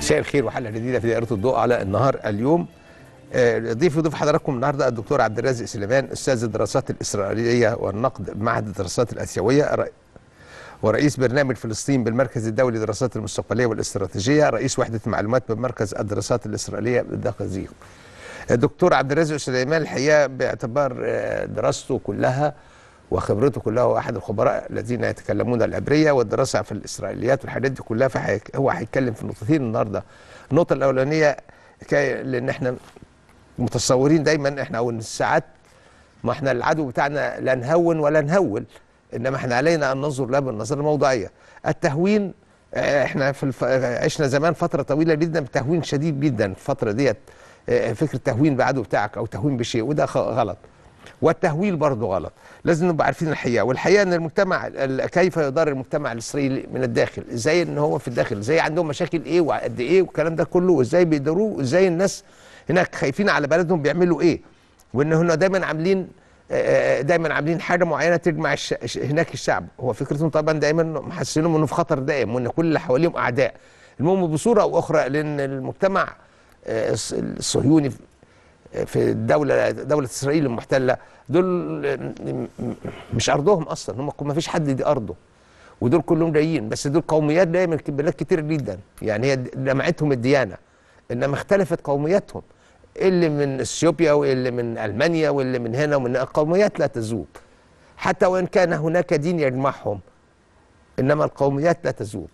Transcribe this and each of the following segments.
مساء الخير وحلقه جديده في دائره الضوء على النهار اليوم آه، ضيف ضيف حضراتكم النهارده الدكتور عبد الرازق سليمان استاذ الدراسات الاسرائيليه والنقد بمعهد الدراسات الاسيويه ر- ورئيس برنامج فلسطين بالمركز الدولي للدراسات المستقبليه والاستراتيجيه رئيس وحده معلومات بمركز الدراسات الاسرائيليه بالدقازيق الدكتور عبد الرازق سليمان الحقيقه باعتبار آه، دراسته كلها وخبرته كلها هو احد الخبراء الذين يتكلمون العبريه والدراسه في الاسرائيليات والحاجات دي كلها فهو هيتكلم في نقطتين النهارده النقطه الاولانيه كي- لان احنا متصورين دايما احنا او إن ساعات ما احنا العدو بتاعنا لا نهون ولا نهول انما احنا علينا ان ننظر له بالنظره الموضوعيه التهوين آه، احنا في الف... عشنا زمان فتره طويله جدا بتهوين شديد جدا الفتره ديت آه، فكره تهوين بعدو بتاعك او تهوين بشيء وده خ- غلط والتهويل برضه غلط لازم نبقى عارفين الحقيقه والحقيقه ان المجتمع ال- كيف يدار المجتمع الاسرائيلي من الداخل ازاي ان هو في الداخل ازاي عندهم مشاكل ايه وقد ايه والكلام ده كله وازاي بيقدروه وازاي الناس هناك خايفين على بلدهم بيعملوا ايه وان هم دايما عاملين آه، دايما عاملين حاجه معينه تجمع الش... ش- هناك الشعب هو فكرتهم طبعا دايما محسنهم انه في خطر دائم وان كل اللي حواليهم اعداء المهم بصوره او اخرى لان المجتمع آه، الص- الصهيوني في الدولة دولة إسرائيل المحتلة دول م- م- مش أرضهم أصلا هم ما فيش حد دي أرضه ودول كلهم جايين بس دول قوميات دايما بلاد كتير جدا يعني هي جمعتهم الديانة إنما اختلفت قومياتهم اللي من اثيوبيا واللي من المانيا واللي من هنا ومن القوميات لا تذوب حتى وان كان هناك دين يجمعهم انما القوميات لا تذوب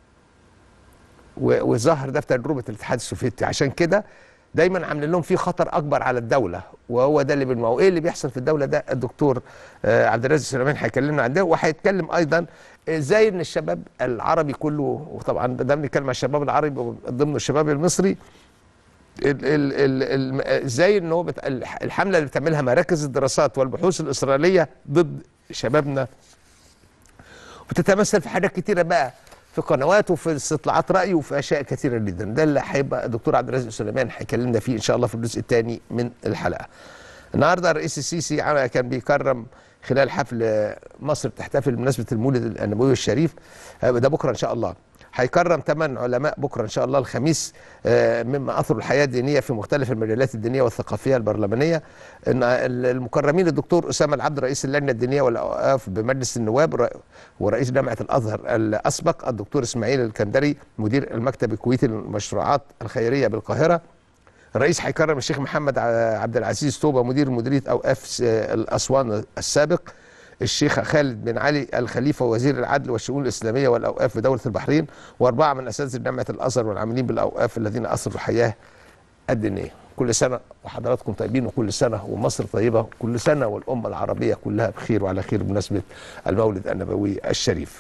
و- وظهر ده في تجربه الاتحاد السوفيتي عشان كده دايما عاملين لهم في خطر اكبر على الدوله وهو ده اللي بنمو ايه اللي بيحصل في الدوله ده الدكتور آه، عبد الرازق سليمان هيكلمنا عن ده وهيتكلم ايضا ازاي ان الشباب العربي كله وطبعا ده بنتكلم عن الشباب العربي ضمن الشباب المصري ال- ال- ال- الم- ازاي ان هو بت- الح- الحمله اللي بتعملها مراكز الدراسات والبحوث الاسرائيليه ضد شبابنا بتتمثل في حاجات كتيره بقى في قنوات وفي استطلاعات راي وفي اشياء كتيره جدا ده اللي هيبقى الدكتور عبد الرازق سليمان هيكلمنا فيه ان شاء الله في الجزء الثاني من الحلقه النهارده الرئيس السيسي عمل- كان بيكرم خلال حفل مصر بتحتفل بمناسبه المولد النبوي الشريف آه، ده بكره ان شاء الله هيكرم ثمان علماء بكره ان شاء الله الخميس آه، مما اثروا الحياه الدينيه في مختلف المجالات الدينيه والثقافيه البرلمانيه ان ال- المكرمين الدكتور اسامه العبد رئيس اللجنه الدينيه والاوقاف بمجلس النواب ر- ورئيس جامعه الازهر الاسبق الدكتور اسماعيل الكندري مدير المكتب الكويتي للمشروعات الخيريه بالقاهره الرئيس هيكرم الشيخ محمد ع- عبد العزيز توبه مدير مديريه اوقاف س- الاسوان السابق الشيخ خالد بن علي الخليفه وزير العدل والشؤون الاسلاميه والاوقاف بدوله البحرين واربعه من اساتذه جامعه الازهر والعاملين بالاوقاف الذين اثروا الحياه الدينيه كل سنه وحضراتكم طيبين وكل سنه ومصر طيبه كل سنه والامه العربيه كلها بخير وعلى خير بمناسبه المولد النبوي الشريف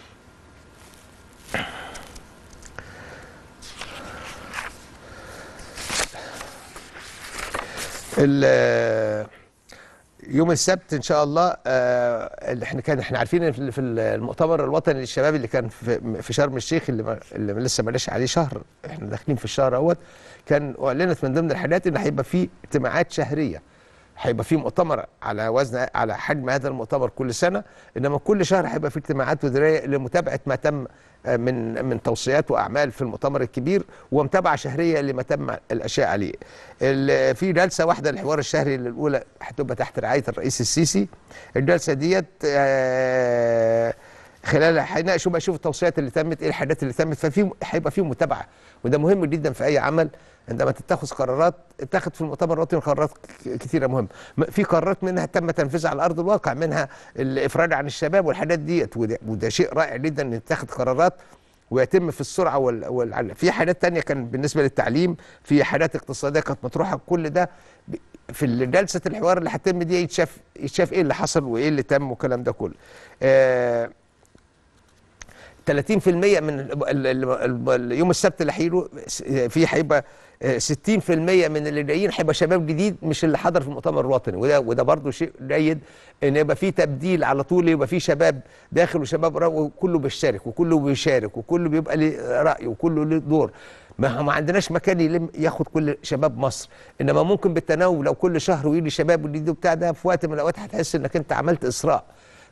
ال- يوم السبت ان شاء الله آه، اللي احنا كان احنا عارفين إن في في المؤتمر الوطني للشباب اللي كان في في شرم الشيخ اللي, ما اللي لسه مالش عليه شهر احنا داخلين في الشهر اهوت كان اعلنت من ضمن الحاجات ان هيبقى في اجتماعات شهريه هيبقى في مؤتمر على وزن على حجم هذا المؤتمر كل سنه انما كل شهر هيبقى في اجتماعات وزاريه لمتابعه ما تم آه، من من توصيات واعمال في المؤتمر الكبير ومتابعه شهريه لما تم الاشياء عليه. ال- في جلسه واحده الحوار الشهري الاولى هتبقى تحت رعايه الرئيس السيسي. الجلسه ديت آه، خلال هيناقشوا بقى يشوفوا التوصيات اللي تمت ايه الحاجات اللي تمت ففي هيبقى في متابعه وده مهم جدا في اي عمل عندما تتخذ قرارات اتخذ في المؤتمر الوطني قرارات ك- كثيره مهمه م- في قرارات منها تم تنفيذها على ارض الواقع منها الافراج عن الشباب والحاجات ديت وده, وده شيء رائع جدا ان تتخذ قرارات ويتم في السرعه وال... وال... في حاجات تانية كان بالنسبه للتعليم في حاجات اقتصاديه كانت مطروحه كل ده ب- في جلسه الحوار اللي هتتم دي يتشاف يتشاف ايه اللي حصل وايه اللي تم والكلام ده كله آه 30% من ال- ال- ال- ال- يوم السبت اللي هيجوا في هيبقى آه، 60% من اللي جايين هيبقى شباب جديد مش اللي حضر في المؤتمر الوطني وده وده برضه شيء جيد ان يبقى في تبديل على طول يبقى في شباب داخل وشباب را- وكله بيشترك وكله بيشارك وكله بيبقى ليه راي وكله ليه دور ما ما عندناش مكان يلم ياخد كل شباب مصر انما ممكن بالتناوب لو كل شهر ويجي شباب ويجي بتاع ده في وقت من الاوقات هتحس انك انت عملت اسراء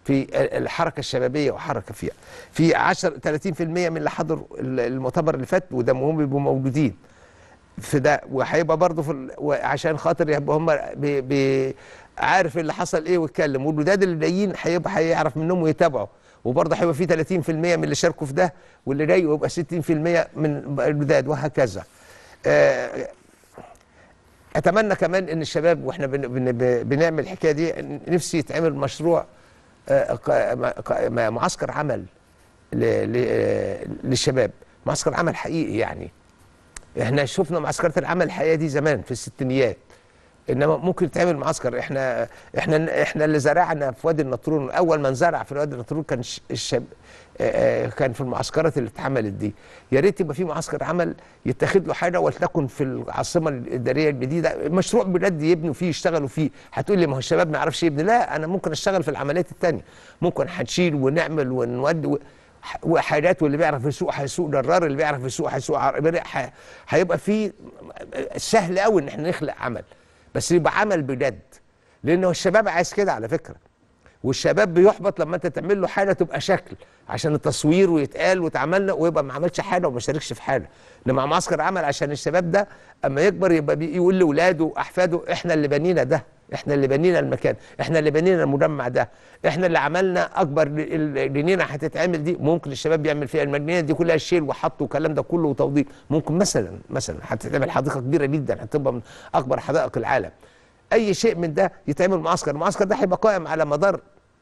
في الحركه الشبابيه وحركه فيها في 10 30% من اللي حضروا المؤتمر اللي فات وده مهم يبقوا موجودين في ده وهيبقى برضه في ال- وعشان خاطر يبقى هم بي بي عارف اللي حصل ايه ويتكلم والجداد اللي جايين هيبقى هيعرف منهم ويتابعوا وبرضه هيبقى في 30% من اللي شاركوا في ده واللي جاي يبقى 60% من الجداد وهكذا. آه، اتمنى كمان ان الشباب واحنا بن بن بنعمل الحكايه دي نفسي يتعمل مشروع آه، ق- م- ق- م- معسكر عمل ل- ل- آه، للشباب معسكر عمل حقيقي يعني احنا شفنا معسكرات العمل الحقيقيه دي زمان في الستينيات انما ممكن يتعمل معسكر احنا احنا احنا اللي زرعنا في وادي النطرون اول ما نزرع في وادي النطرون كان ش- الشاب آه، آه، كان في المعسكرات اللي اتعملت دي يا ريت يبقى في معسكر عمل يتخذ له حاجه ولتكن في العاصمه الاداريه الجديده مشروع بجد يبنوا فيه يشتغلوا فيه هتقول لي ما هو الشباب ما يعرفش يبني لا انا ممكن اشتغل في العمليات التانية ممكن هنشيل ونعمل ونودي و- ح- وحاجات واللي بيعرف يسوق هيسوق جرار اللي بيعرف يسوق هيسوق عربية ح- هيبقى في سهل قوي ان احنا نخلق عمل بس يبقى عمل بجد لانه الشباب عايز كده على فكره والشباب بيحبط لما انت تعمل له حاجه تبقى شكل عشان التصوير ويتقال وتعمل له ويبقى ما عملش حاجه وما شاركش في حاجه انما معسكر عمل عشان الشباب ده اما يكبر يبقى بي- يقول لاولاده واحفاده احنا اللي بنينا ده احنا اللي بنينا المكان احنا اللي بنينا المجمع ده احنا اللي عملنا اكبر ل- ال- جنينه هتتعمل دي ممكن الشباب يعمل فيها المجنينه دي كلها شيل وحط والكلام ده كله وتوضيب ممكن مثلا مثلا هتتعمل حديقه كبيره جدا هتبقى من اكبر حدائق العالم اي شيء من ده يتعمل معسكر المعسكر ده هيبقى قائم على مدار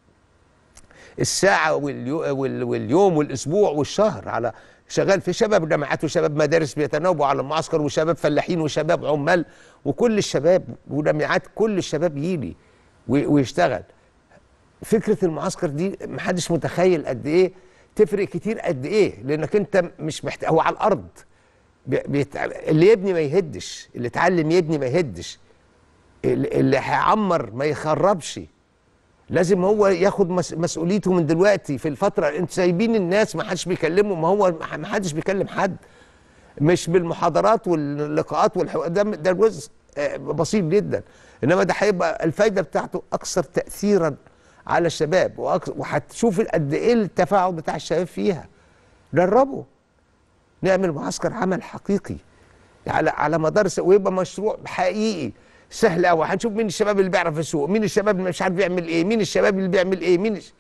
الساعة واليو وال- واليوم والأسبوع والشهر على شغال في شباب جامعات وشباب مدارس بيتناوبوا على المعسكر وشباب فلاحين وشباب عمال وكل الشباب وجامعات كل الشباب يجي وي- ويشتغل فكرة المعسكر دي محدش متخيل قد إيه تفرق كتير قد إيه لأنك أنت مش محتاج هو على الأرض بي- بيتع... اللي يبني ما يهدش اللي اتعلم يبني ما يهدش اللي اللي هيعمر ما يخربش لازم هو ياخد مس- مسؤوليته من دلوقتي في الفتره انتوا سايبين الناس ما حدش بيكلمهم ما هو ما حدش بيكلم حد مش بالمحاضرات واللقاءات والحوار ده ده جزء آه، بسيط جدا انما ده هيبقى الفايده بتاعته اكثر تاثيرا على الشباب وأكثر وهتشوف قد ايه التفاعل بتاع الشباب فيها جربوا نعمل معسكر عمل حقيقي على على مدار س- ويبقى مشروع حقيقي سهل قوي هنشوف مين الشباب اللي بيعرف يسوق مين الشباب اللي مش عارف يعمل ايه مين الشباب اللي بيعمل ايه مين الش...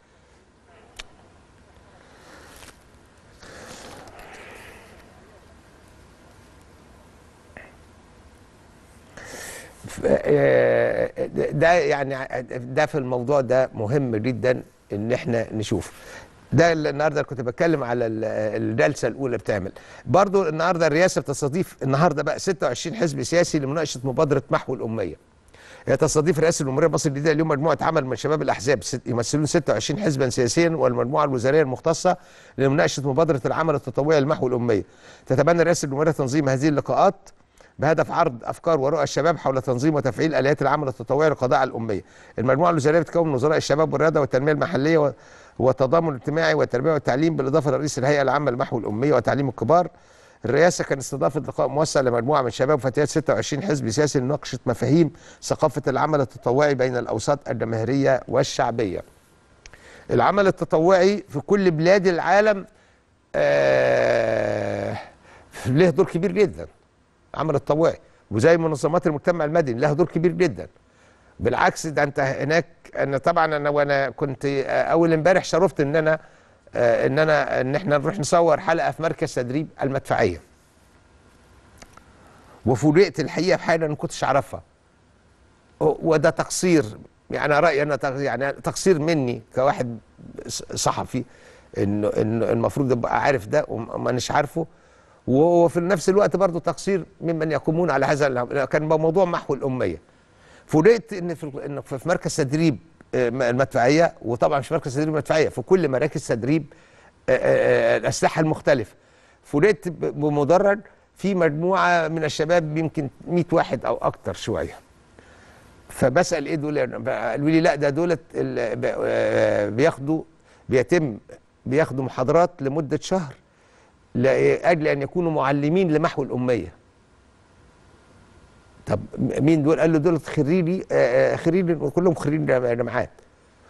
ف- آه، ده يعني ده في الموضوع ده مهم جدا ان احنا نشوف ده اللي النهارده كنت بتكلم على ال- الجلسه الاولى بتعمل برضو النهارده الرئاسه بتستضيف النهارده بقى 26 حزب سياسي لمناقشه مبادره محو الاميه هي تستضيف رئاسه الجمهوريه مصر الجديده اليوم مجموعه عمل من شباب الاحزاب ست- يمثلون 26 حزبا سياسيا والمجموعه الوزاريه المختصه لمناقشه مبادره العمل التطوعي لمحو الاميه. تتبنى رئاسه الجمهوريه تنظيم هذه اللقاءات بهدف عرض افكار ورؤى الشباب حول تنظيم وتفعيل اليات العمل التطوعي للقضاء على الاميه. المجموعه الوزاريه بتكون من وزراء الشباب والرياضه والتنميه المحليه و- والتضامن الاجتماعي والتربيه والتعليم بالاضافه لرئيس الهيئه العامه لمحو الاميه وتعليم الكبار. الرئاسه كانت استضافه لقاء موسع لمجموعه من شباب وفتيات 26 حزب سياسي لمناقشه مفاهيم ثقافه العمل التطوعي بين الاوساط الجماهيريه والشعبيه. العمل التطوعي في كل بلاد العالم آه له دور كبير جدا العمل التطوعي وزي منظمات المجتمع المدني لها دور كبير جدا بالعكس ده انت هناك انا طبعا انا وانا كنت آه، اول امبارح شرفت ان انا آه، ان انا ان احنا نروح نصور حلقه في مركز تدريب المدفعيه وفوجئت الحقيقه بحاجه انا ما كنتش اعرفها و- وده تقصير يعني أنا رايي انا تق- يعني تقصير مني كواحد ص- صحفي انه انه المفروض ابقى عارف ده ومانيش عارفه وهو في نفس الوقت برضه تقصير ممن يقومون على هذا الأمر. كان موضوع محو الاميه فوجئت ان في ان في مركز تدريب آه، المدفعيه وطبعا مش مركز تدريب المدفعيه في كل مراكز تدريب آه، آه، آه، الاسلحه المختلفه فوجئت ب- بمدرج في مجموعه من الشباب يمكن 100 واحد او اكتر شويه فبسال ايه دول قالوا لي لا ده دولت ال- ب- آه، بياخدوا بيتم بياخدوا محاضرات لمده شهر لاجل ان يكونوا معلمين لمحو الاميه طب م- مين دول قال له دول خريجي آه، آه، خريجي كلهم خريجي جامعات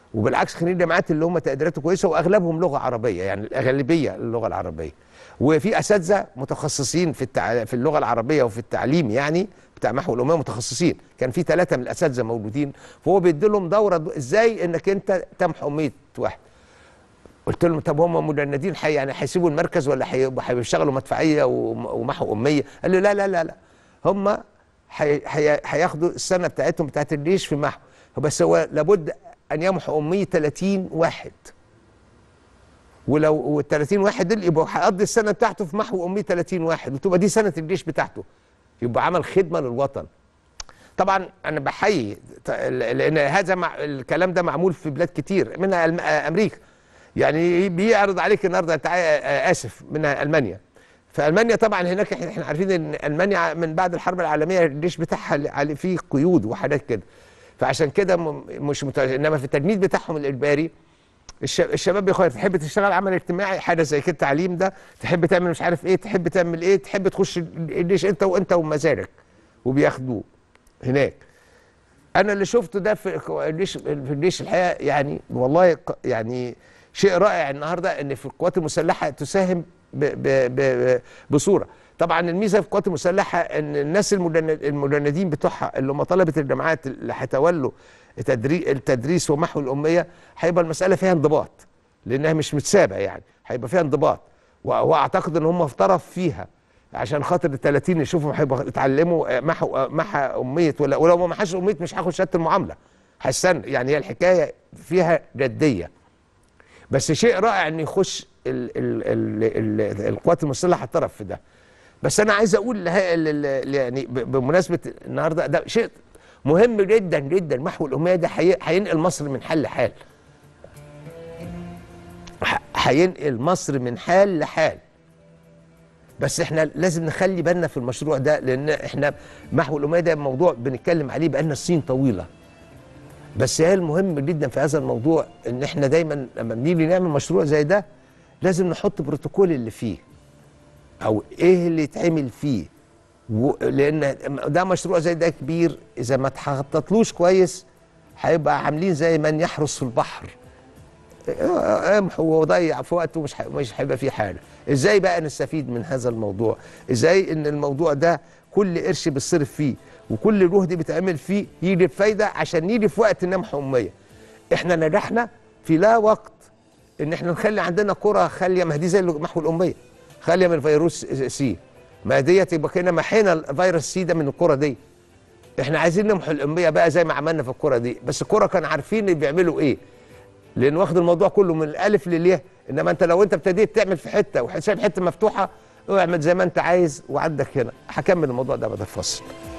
وبالعكس خريج جامعات اللي هم تقديراته كويسه واغلبهم لغه عربيه يعني الاغلبيه اللغه العربيه وفي اساتذه متخصصين في التع... في اللغه العربيه وفي التعليم يعني بتاع محو الاميه متخصصين كان في ثلاثه من الاساتذه موجودين فهو بيدي لهم دوره دو... ازاي انك انت تمحو اميه واحد قلت لهم طب هم مجندين حي يعني هيسيبوا المركز ولا حي- هيشتغلوا مدفعيه وم- ومحو اميه قال له لا لا لا لا هم هي- هي- هياخدوا السنه بتاعتهم بتاعت الجيش في محو بس هو لابد ان يمحو اميه 30 واحد ولو وال 30 واحد دول يبقى هيقضي السنه بتاعته في محو اميه 30 واحد وتبقى دي سنه الجيش بتاعته يبقى عمل خدمه للوطن طبعا انا بحيي ت- لان هذا مع الكلام ده معمول في بلاد كتير منها ألم- امريكا يعني بيعرض عليك النهارده انت عا- اسف منها المانيا فالمانيا طبعا هناك احنا إحنا عارفين ان المانيا من بعد الحرب العالميه الجيش بتاعها عليه فيه قيود وحاجات كده فعشان كده م- مش مت... انما في التجنيد بتاعهم الاجباري الش- الشباب بيخير تحب تشتغل عمل اجتماعي حاجه زي كده التعليم ده تحب تعمل مش عارف ايه تحب تعمل ايه تحب تخش الجيش انت وانت ومزاجك وبياخدوه هناك انا اللي شفته ده في الجيش في الجيش الحقيقه يعني والله ق- يعني شيء رائع النهارده ان في القوات المسلحه تساهم ب ب ب بصوره طبعا الميزه في القوات المسلحه ان الناس المجند المجندين بتوعها اللي هم طلبه الجامعات اللي هيتولوا التدري- التدريس ومحو الاميه هيبقى المساله فيها انضباط لانها مش متسابه يعني هيبقى فيها انضباط و- واعتقد ان هم في طرف فيها عشان خاطر ال 30 يشوفوا هيبقى اتعلموا آه، محو آه، محى اميه ولا ولو ما محاش اميه مش هاخد شهاده المعامله هستنى يعني هي الحكايه فيها جديه بس شيء رائع ان يخش ال ال ال ال القوات المسلحه الطرف في ده بس انا عايز اقول لها ال- ال- يعني ب- بمناسبه النهارده ده شيء مهم جدا جدا محو الاميه ده هي- هينقل مصر من حال لحال ح- هينقل مصر من حال لحال بس احنا لازم نخلي بالنا في المشروع ده لان احنا محو الاميه ده موضوع بنتكلم عليه بقالنا سنين طويله بس هي المهم جدا في هذا الموضوع ان احنا دايما لما بنيجي نعمل مشروع زي ده لازم نحط بروتوكول اللي فيه او ايه اللي يتعمل فيه و- لان ده مشروع زي ده كبير اذا ما تخططلوش كويس هيبقى عاملين زي من يحرس في البحر امحو وضيع في وقته مش ح- مش هيبقى فيه حاجه ازاي بقى نستفيد من هذا الموضوع ازاي ان الموضوع ده كل قرش بيصرف فيه وكل جهد بيتعمل فيه يجي بفايده عشان يجي في وقت نمحو اميه احنا نجحنا في لا وقت ان احنا نخلي عندنا قرى خاليه ما هي دي زي اللي محو الاميه خاليه من فيروس سي ما ديت يبقى كده محينا الفيروس سي ده من القرى دي احنا عايزين نمحو الاميه بقى زي ما عملنا في القرى دي بس القرى كانوا عارفين بيعملوا ايه لان واخد الموضوع كله من الالف للياء انما انت لو انت ابتديت تعمل في حته وسايب حته مفتوحه اعمل زي ما انت عايز وعندك هنا هكمل الموضوع ده بعد الفصل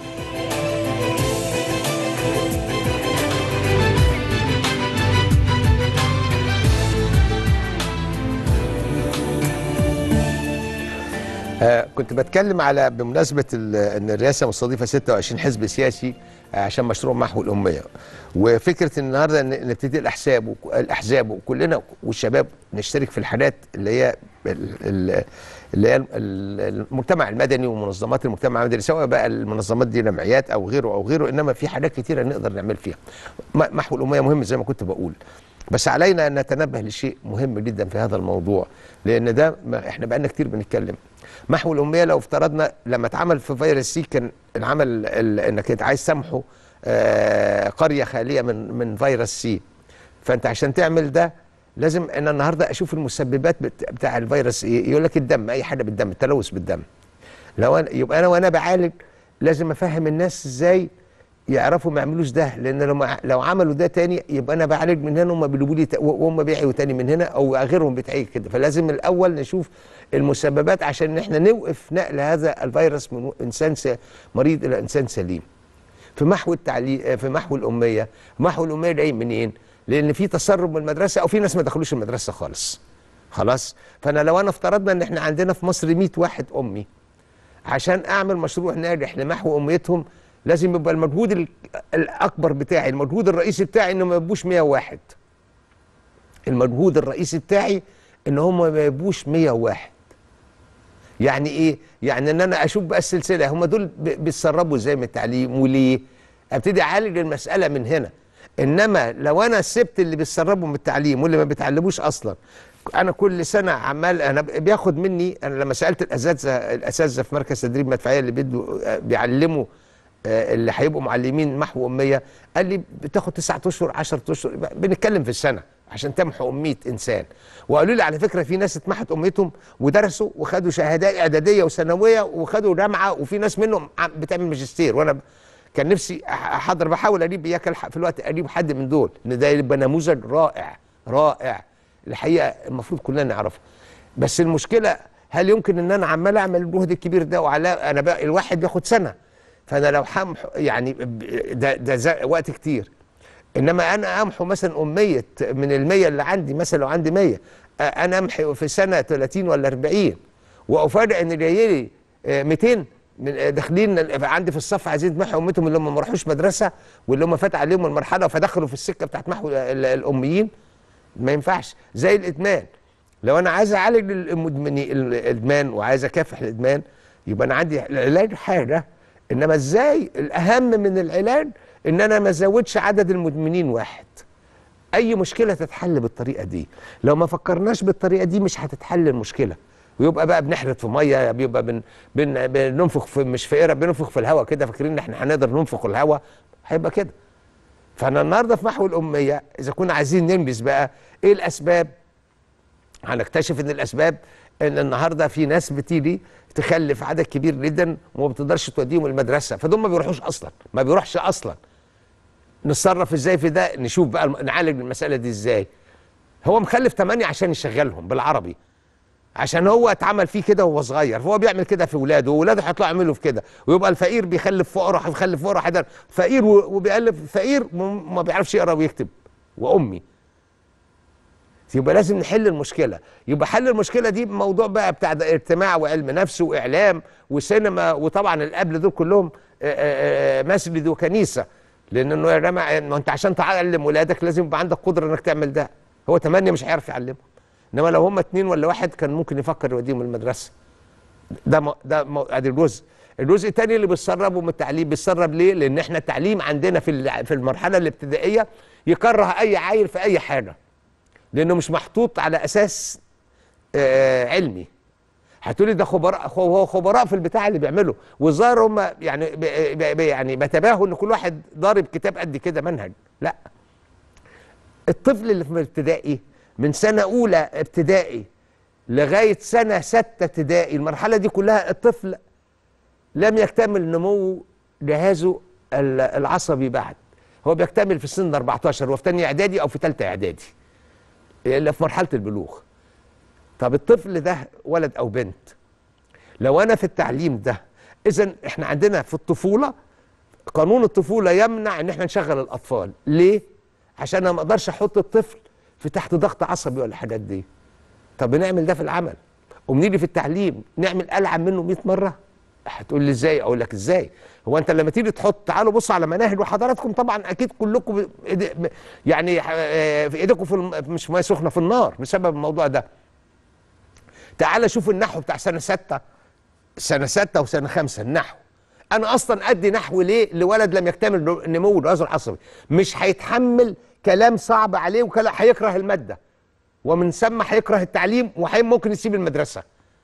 آه كنت بتكلم على بمناسبة ال- ان الرئاسة مستضيفة 26 حزب سياسي آه عشان مشروع محو الأمية وفكرة النهاردة ان نبتدي الأحزاب وك- الأحزاب وكلنا والشباب نشترك في الحاجات اللي هي ال- ال- اللي هي ال- المجتمع المدني ومنظمات المجتمع المدني سواء بقى المنظمات دي جمعيات أو غيره أو غيره إنما في حاجات كتيرة نقدر نعمل فيها م- محو الأمية مهم زي ما كنت بقول بس علينا ان نتنبه لشيء مهم جدا في هذا الموضوع لان ده ما احنا بقالنا كتير بنتكلم محو الاميه لو افترضنا لما اتعمل في فيروس سي كان العمل ال- انك انت عايز تمحو آه، قريه خاليه من من فيروس سي فانت عشان تعمل ده لازم انا النهارده اشوف المسببات بت- بتاع الفيروس ايه يقول لك الدم اي حاجه بالدم التلوث بالدم لو أنا يبقى انا وانا بعالج لازم افهم الناس ازاي يعرفوا ما يعملوش ده لان لو ما- لو عملوا ده تاني يبقى انا بعالج من هنا وهم بيجيبوا لي ت- وهم بيعيوا تاني من هنا او غيرهم بتعي كده فلازم الاول نشوف المسببات عشان احنا نوقف نقل هذا الفيروس من انسان س- مريض الى انسان سليم في محو التعليم في محو الاميه محو الاميه جاي منين لان في تسرب من المدرسه او في ناس ما دخلوش المدرسه خالص خلاص فانا لو انا افترضنا ان احنا عندنا في مصر 100 واحد امي عشان اعمل مشروع ناجح لمحو اميتهم لازم يبقى المجهود ال- الاكبر بتاعي المجهود الرئيسي بتاعي انه ما يبقوش 101 المجهود الرئيسي بتاعي ان هم ما يبقوش 101 يعني ايه يعني ان انا اشوف بقى السلسله هم دول ب- بيتسربوا ازاي من التعليم وليه ابتدي اعالج المساله من هنا انما لو انا سبت اللي بيسربوا من التعليم واللي ما بيتعلموش اصلا انا كل سنه عمال انا بياخد مني انا لما سالت الاساتذه الاساتذه في مركز تدريب مدفعيه اللي بيدوا بيعلموا آه، اللي هيبقوا معلمين محو اميه قال لي بتاخد تسعة اشهر 10 اشهر بنتكلم في السنه عشان تمحو اميه انسان وقالوا لي على فكره في ناس اتمحت اميتهم ودرسوا وخدوا شهادات اعداديه وثانويه وخدوا جامعه وفي ناس منهم عم- بتعمل ماجستير وانا ب- كان نفسي أح- احضر بحاول اجيب اياك الحق في الوقت اجيب حد من دول ان ده يبقى نموذج رائع رائع الحقيقه المفروض كلنا نعرفه بس المشكله هل يمكن ان انا عمال اعمل الجهد الكبير ده وعلى انا بقى الواحد بياخد سنه فانا لو حمح يعني ب- ده ده زي- وقت كتير انما انا امحو مثلا اميه من المية اللي عندي مثلا لو عندي 100 آه، انا امحي في سنه 30 ولا 40 وافاجئ ان جاي لي آه، 200 من آه، داخلين عندي في الصف عايزين يتمحوا امتهم اللي هم ما راحوش مدرسه واللي هم فات عليهم المرحله فدخلوا في السكه بتاعت محو ال- ال- الاميين ما ينفعش زي الادمان لو انا عايز اعالج المدمني الادمان وعايز اكافح الادمان يبقى انا عندي العلاج حاجه انما ازاي الاهم من العلاج ان انا ما ازودش عدد المدمنين واحد اي مشكله تتحل بالطريقه دي لو ما فكرناش بالطريقه دي مش هتتحل المشكله ويبقى بقى بنحرد في ميه بيبقى بن بن بننفخ في مش في قرب بننفخ في الهواء كده فاكرين ان احنا هنقدر ننفخ الهواء هيبقى كده فانا النهارده في محو الاميه اذا كنا عايزين ننجز بقى ايه الاسباب هنكتشف ان الاسباب ان النهارده في ناس بتيجي تخلف عدد كبير جدا وما بتقدرش توديهم المدرسه فدول ما بيروحوش اصلا ما بيروحش اصلا نتصرف ازاي في ده نشوف بقى الم- نعالج المساله دي ازاي هو مخلف ثمانية عشان يشغلهم بالعربي عشان هو اتعمل فيه كده وهو صغير فهو بيعمل كده في ولاده وولاده هيطلعوا يعملوا في كده ويبقى الفقير بيخلف فقراء هيخلف فقراء حدا فقير و- وبيألف فقير م- ما بيعرفش يقرا ويكتب وامي يبقى لازم نحل المشكله يبقى حل المشكله دي موضوع بقى بتاع ده اجتماع وعلم نفس واعلام وسينما وطبعا القبل دول كلهم آه، آه، آه، مسجد وكنيسه لان انه يا جماعه ما انت عشان تعلم ولادك لازم يبقى عندك قدره انك تعمل ده هو ثمانيه مش هيعرف يعلمهم انما لو هم اثنين ولا واحد كان ممكن يفكر يوديهم المدرسه ده م... ده م... ادي الجزء الجزء الثاني اللي بيسربوا من التعليم بيسرب ليه لان احنا التعليم عندنا في ال- في المرحله الابتدائيه يكره اي عيل في اي حاجه لانه مش محطوط على اساس آه علمي هتقولي ده خبراء هو خبراء في البتاع اللي بيعمله والظاهر هم يعني ب... ب... ب... يعني بتباهوا ان كل واحد ضارب كتاب قد كده منهج لا الطفل اللي في الابتدائي من سنه اولى ابتدائي لغايه سنه سته ابتدائي المرحله دي كلها الطفل لم يكتمل نمو جهازه ال- العصبي بعد هو بيكتمل في سن 14 وفي تانية اعدادي او في ثالثه اعدادي اللي في مرحله البلوغ طب الطفل ده ولد او بنت لو انا في التعليم ده اذا احنا عندنا في الطفوله قانون الطفوله يمنع ان احنا نشغل الاطفال ليه عشان انا ما اقدرش احط الطفل في تحت ضغط عصبي ولا الحاجات دي طب بنعمل ده في العمل وبنيجي في التعليم نعمل العب منه 100 مره هتقول لي ازاي اقول لك ازاي هو انت لما تيجي تحط تعالوا بصوا على مناهج وحضراتكم طبعا اكيد كلكم ب- إيدي- يعني آه، في ايديكم في الم... مش ميه سخنه في النار بسبب الموضوع ده تعال شوف النحو بتاع سنه سته سنه سته وسنه خمسه النحو انا اصلا ادي نحو ليه لولد لم يكتمل نمو الجهاز العصبي مش هيتحمل كلام صعب عليه وكلام هيكره الماده ومن ثم هيكره التعليم وممكن يسيب المدرسه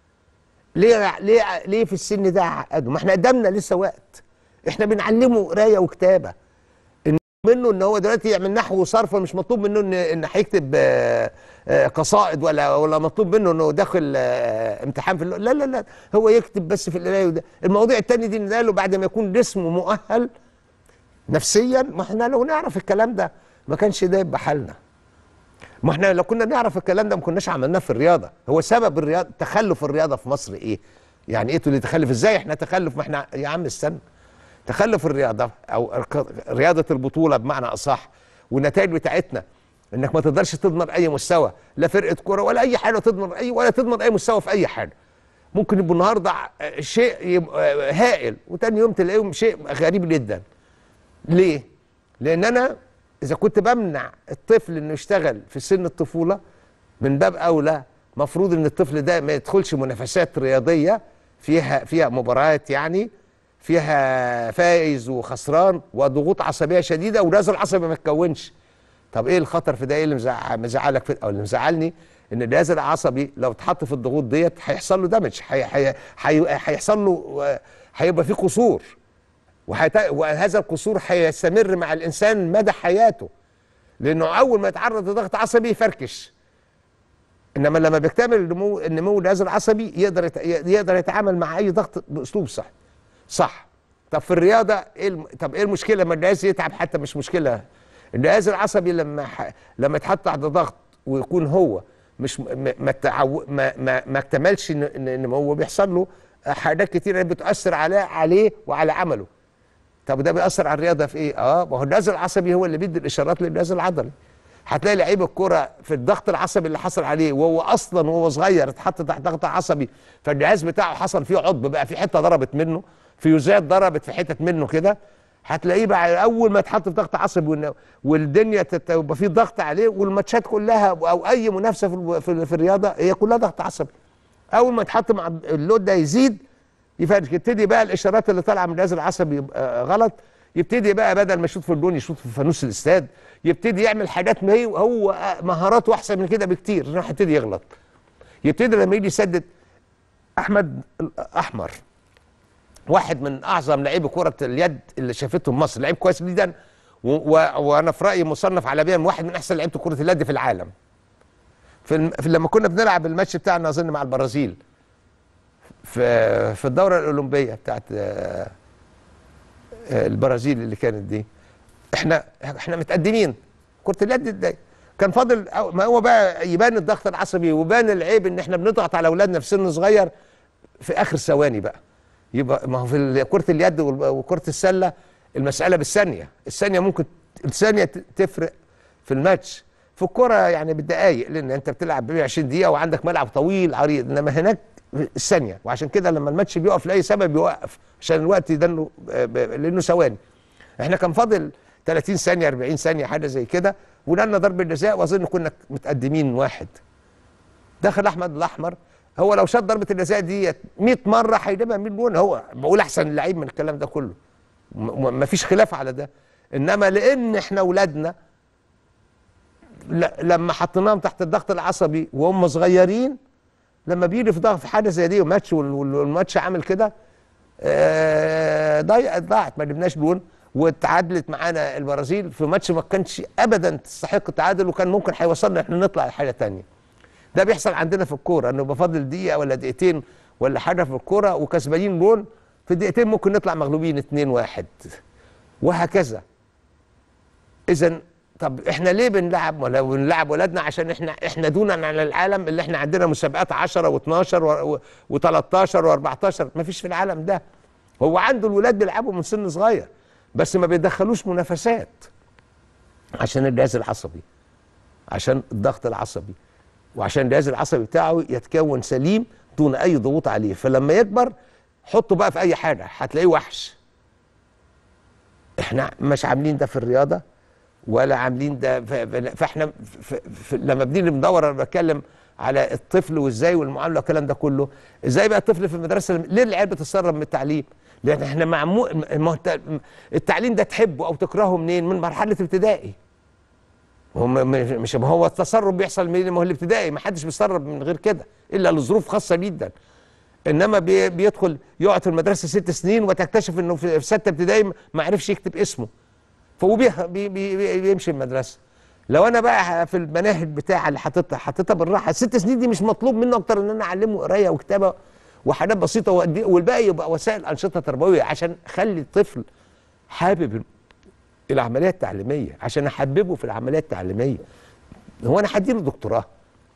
ليه ليه ليه في السن ده عقده ما احنا قدامنا لسه وقت احنا بنعلمه قرايه وكتابه إن منه ان هو دلوقتي يعمل نحو وصرف مش مطلوب منه ان ان هيكتب آه، آه، قصائد ولا ولا مطلوب منه انه داخل آه، امتحان في اللغة. لا لا لا هو يكتب بس في القرايه وده المواضيع التانية دي له بعد ما يكون جسمه مؤهل نفسيا ما احنا لو نعرف الكلام ده ما كانش ده يبقى حالنا ما احنا لو كنا نعرف الكلام ده ما كناش عملناه في الرياضه هو سبب الرياضه تخلف الرياضه في مصر ايه يعني ايه تقول لي تخلف ازاي احنا تخلف ما احنا يا عم استنى تخلف الرياضه او الق- رياضه البطوله بمعنى اصح والنتائج بتاعتنا انك ما تقدرش تضمن اي مستوى لا فرقه كوره ولا اي حاجه تضمن اي ولا تضمن اي مستوى في اي حاجه ممكن يبقوا النهارده ع- شيء يبقى هائل وتاني يوم تلاقيهم شيء غريب جدا ليه؟ لان انا اذا كنت بمنع الطفل انه يشتغل في سن الطفوله من باب اولى مفروض ان الطفل ده ما يدخلش منافسات رياضيه فيها فيها مباريات يعني فيها فائز وخسران وضغوط عصبيه شديده والجهاز العصبي ما اتكونش طب ايه الخطر في ده ايه اللي مزع- مزعلك في او اللي مزعلني ان الجهاز العصبي لو اتحط في الضغوط ديت هيحصل له دامج هي- هي- هي- هيحصل له آه، هيبقى فيه قصور وهيت... وهذا القصور هيستمر مع الانسان مدى حياته لانه اول ما يتعرض لضغط عصبي يفركش انما لما بيكتمل النمو النمو الجهاز العصبي يقدر يت... يقدر يتعامل مع اي ضغط باسلوب صح صح طب في الرياضه ايه الم... طب ايه المشكله لما الجهاز يتعب حتى مش مشكله الجهاز العصبي لما ح... لما يتحط تحت ضغط ويكون هو مش م... ما تعو... ما ما, ما اكتملش ان إن- ان هو بيحصل له حاجات كتيره بتاثر عليه عليه وعلى عمله طب ده بيأثر على الرياضه في ايه؟ اه ما هو الجهاز العصبي هو اللي بيدي الاشارات للجهاز العضلي. هتلاقي لعيب الكوره في الضغط العصبي اللي حصل عليه وهو اصلا وهو صغير اتحط تحت ضغط عصبي فالجهاز بتاعه حصل فيه عضب بقى في حته ضربت منه فيوزات ضربت في حتت منه كده هتلاقيه بقى اول ما يتحط في ضغط عصبي والن- والدنيا تت- يبقى في ضغط عليه والماتشات كلها او اي منافسه في الو- في, في الرياضه هي كلها ضغط عصبي. اول ما يتحط مع اللود ده يزيد يفرق يبتدي بقى الاشارات اللي طالعه من الجهاز العصبي يبقى غلط يبتدي بقى بدل ما يشوط في الجون يشوط في فانوس الاستاد يبتدي يعمل حاجات ما هي هو مهاراته احسن من كده بكتير راح يبتدي يغلط يبتدي لما يجي يسدد احمد الاحمر واحد من اعظم لعيبه كره اليد اللي شافتهم مصر لعيب كويس جدا و- و- وانا في رايي مصنف عالميا واحد من احسن لعيبه كره اليد في العالم في, الم... في لما كنا بنلعب الماتش بتاعنا اظن مع البرازيل في في الدوره الاولمبيه بتاعت آه، آه، البرازيل اللي كانت دي احنا احنا متقدمين كره اليد ده كان فاضل أو- ما هو بقى يبان الضغط العصبي وبان العيب ان احنا بنضغط على اولادنا في سن صغير في اخر ثواني بقى يبقى ما هو في ال- كره اليد وال- وكره السله المساله بالثانيه الثانيه ممكن الثانيه ت- تفرق في الماتش في الكره يعني بالدقايق لان انت بتلعب ب 120 دقيقه وعندك ملعب طويل عريض انما هناك الثانيه وعشان كده لما الماتش بيقف لاي سبب بيوقف عشان الوقت يدنه ب- لانه ثواني احنا كان فاضل 30 ثانيه 40 ثانيه حاجه زي كده ونالنا ضربه جزاء واظن كنا متقدمين واحد دخل احمد الاحمر هو لو شاط ضربه الجزاء دي 100 مره هيجيبها 100 جون هو بقول احسن لعيب من الكلام ده كله م- م- مفيش خلاف على ده انما لان احنا اولادنا ل- لما حطيناهم تحت الضغط العصبي وهم صغيرين لما بيجي في ضغط في حاجه زي دي وماتش وال- وال- والماتش عامل كده آه، ضيعت ضاعت ما جبناش جون واتعادلت معانا البرازيل في ماتش ما كانش ابدا تستحق التعادل وكان ممكن هيوصلنا احنا نطلع لحاجه تانية ده بيحصل عندنا في الكوره انه بفضل دقيقه ولا دقيقتين ولا حاجه في الكوره وكسبانين جون في دقيقتين ممكن نطلع مغلوبين 2 1 وهكذا اذا طب احنا ليه بنلعب ولا بنلعب ولادنا عشان احنا احنا دونا عن العالم اللي احنا عندنا مسابقات 10 و12 و13 و14 ما فيش في العالم ده هو عنده الولاد بيلعبوا من سن صغير بس ما بيدخلوش منافسات عشان الجهاز العصبي عشان الضغط العصبي وعشان الجهاز العصبي بتاعه يتكون سليم دون اي ضغوط عليه فلما يكبر حطه بقى في اي حاجه هتلاقيه وحش احنا مش عاملين ده في الرياضه ولا عاملين ده ف- ف- فاحنا ف- ف- لما بنيجي ندور انا بتكلم على الطفل وازاي والمعامله والكلام ده كله ازاي بقى الطفل في المدرسه ليه العيال بتتسرب من التعليم لان احنا معمو... ما هو الت- التعليم ده تحبه او تكرهه منين من مرحله ابتدائي هو م- م- مش ما هو التسرب بيحصل منين ما هو الابتدائي ما حدش بيسرب من غير كده الا لظروف خاصه جدا انما بي بيدخل يقعد في المدرسه ست سنين وتكتشف انه في في سته ابتدائي ما عرفش يكتب اسمه فهو بي بي بي بيمشي المدرسه لو انا بقى في المناهج بتاعه اللي حاططها حاططها بالراحه الست سنين دي مش مطلوب منه اكتر ان انا اعلمه قرايه وكتابه وحاجات بسيطه وأدي- والباقي يبقى وسائل انشطه تربويه عشان اخلي الطفل حابب العمليه التعليميه عشان احببه في العمليه التعليميه هو انا هديله دكتوراه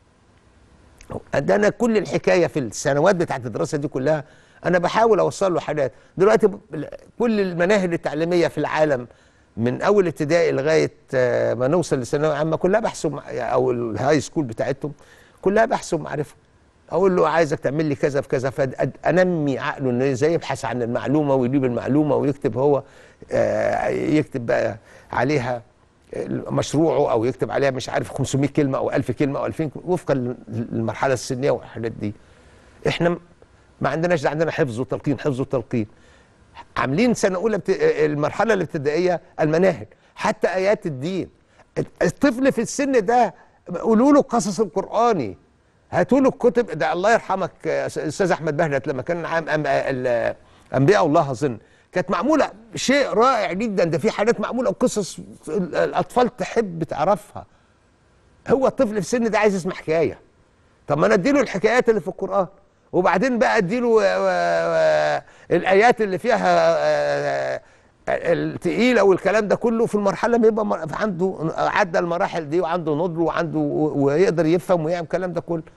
ده انا كل الحكايه في السنوات بتاعت الدراسه دي كلها انا بحاول اوصل له حاجات دلوقتي ب- كل المناهج التعليميه في العالم من اول ابتدائي لغايه آه، ما نوصل لثانويه عامه كلها بحث ومع- او الهاي سكول بتاعتهم كلها بحث ومعرفه اقول له عايزك تعمل لي كذا في كذا فانمي عقله انه ازاي يبحث عن المعلومه ويجيب المعلومه ويكتب هو آه، يكتب بقى عليها مشروعه او يكتب عليها مش عارف 500 كلمه او 1000 كلمه او 2000 كلمة وفقا للمرحله السنيه والحاجات دي احنا ما عندناش ده عندنا حفظ وتلقين حفظ وتلقين عاملين سنه اولى بت... المرحله الابتدائيه المناهج حتى ايات الدين الطفل في السن ده قولوا له القصص القراني هاتوا له الكتب ده الله يرحمك آه، استاذ احمد بهجت لما كان عام أم... ال- انبياء الله اظن كانت معموله شيء رائع جدا ده في حاجات معموله وقصص ال- الاطفال تحب تعرفها هو الطفل في السن ده عايز يسمع حكايه طب ما انا اديله الحكايات اللي في القران وبعدين بقى اديله آه، آه، الايات اللي فيها آه، آه، التقيله والكلام ده كله في المرحله ما يبقى مر- عنده عدى المراحل دي وعنده نضج وعنده ويقدر يفهم ويعمل الكلام ده كله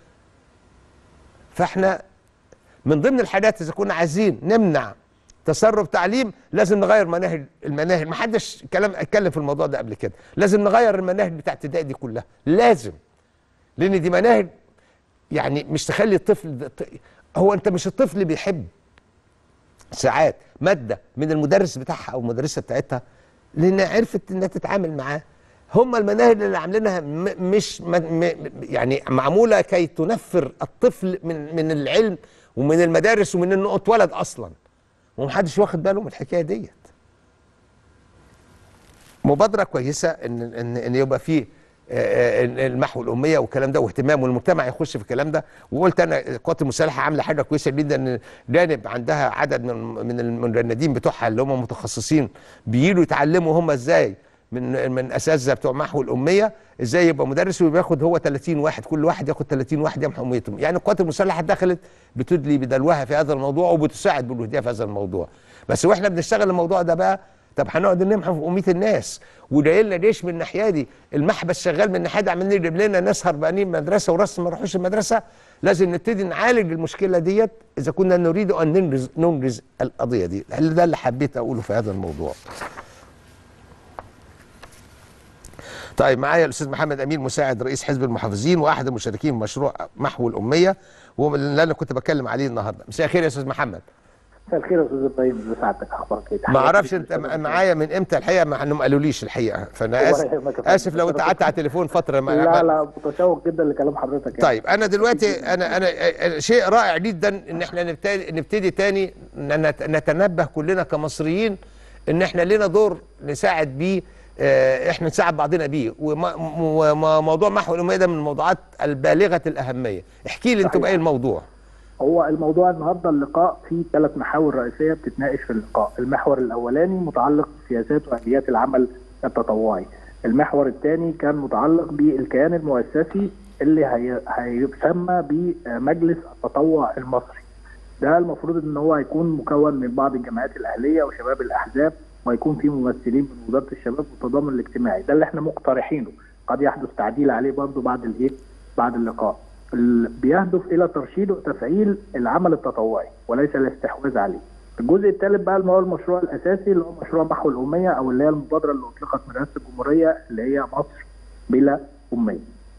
فاحنا من ضمن الحاجات اذا كنا عايزين نمنع تسرب تعليم لازم نغير مناهج المناهج ما حدش كلام اتكلم في الموضوع ده قبل كده لازم نغير المناهج بتاعت ابتدائي دي كلها لازم لان دي مناهج يعني مش تخلي الطفل ده ط- هو انت مش الطفل بيحب ساعات ماده من المدرس بتاعها او المدرسه بتاعتها لان عرفت انها تتعامل معاه هم المناهج اللي عاملينها م- مش م م يعني معموله كي تنفر الطفل من من العلم ومن المدارس ومن انه اتولد اصلا ومحدش واخد باله من الحكايه ديت مبادره كويسه ان ان ان يبقى فيه آه، آه، المحو الاميه والكلام ده واهتمام والمجتمع يخش في الكلام ده وقلت انا القوات المسلحه عامله حاجه كويسه جدا ان جانب عندها عدد من من المجندين بتوعها اللي هم متخصصين بيجوا يتعلموا هم ازاي من من اساتذه بتوع محو الاميه ازاي يبقى مدرس وبياخد هو 30 واحد كل واحد ياخد 30 واحد يمحو اميتهم يعني القوات المسلحه دخلت بتدلي بدلوها في هذا الموضوع وبتساعد بالوهديه في هذا الموضوع بس واحنا بنشتغل الموضوع ده بقى طب هنقعد نمحو في اميه الناس وجاي لنا جيش من الناحيه دي المحبس شغال من الناحيه دي عمالين يجيب لنا ناس هربانين مدرسه ورأس ما راحوش المدرسه لازم نبتدي نعالج المشكله ديت اذا كنا نريد ان ننجز ننجز القضيه دي ده اللي حبيت اقوله في هذا الموضوع طيب معايا الاستاذ محمد امين مساعد رئيس حزب المحافظين واحد المشاركين في مشروع محو الاميه واللي انا كنت بتكلم عليه النهارده مساء الخير يا استاذ محمد مساء الخير يا استاذ ابراهيم ازي سعادتك اخبارك ايه؟ ما اعرفش انت معايا من امتى الحقيقه ما ما قالوليش الحقيقه فانا ولا اسف يهمك يا فندم. اسف لو انت قعدت على التليفون فتره ما لا ما- لا متشوق جدا لكلام حضرتك يعني. طيب انا دلوقتي انا انا أنا شيء رائع جدا ان احنا نبتدي نبتدي تاني نت- نتنبه كلنا كمصريين ان احنا لنا دور نساعد بيه آه، احنا نساعد بعضنا بيه وموضوع محو الاميه ده من الموضوعات البالغه الاهميه احكي لي انتوا صحيح. بايه الموضوع هو الموضوع النهارده اللقاء فيه ثلاث محاور رئيسيه بتتناقش في اللقاء، المحور الاولاني متعلق بسياسات واليات العمل التطوعي. المحور الثاني كان متعلق بالكيان المؤسسي اللي هي- هيسمى بمجلس التطوع المصري. ده المفروض ان هو هيكون مكون من بعض الجمعيات الاهليه وشباب الاحزاب وهيكون فيه ممثلين من وزاره الشباب والتضامن الاجتماعي، ده اللي احنا مقترحينه، قد يحدث تعديل عليه برضه بعد الايه؟ بعد اللقاء. ال- بيهدف الى ترشيد وتفعيل العمل التطوعي وليس الاستحواذ عليه. الجزء الثالث بقى اللي هو المشروع الاساسي اللي هو مشروع محو الاميه او اللي هي المبادره اللي اطلقت من رئاسه الجمهوريه اللي هي مصر بلا اميه.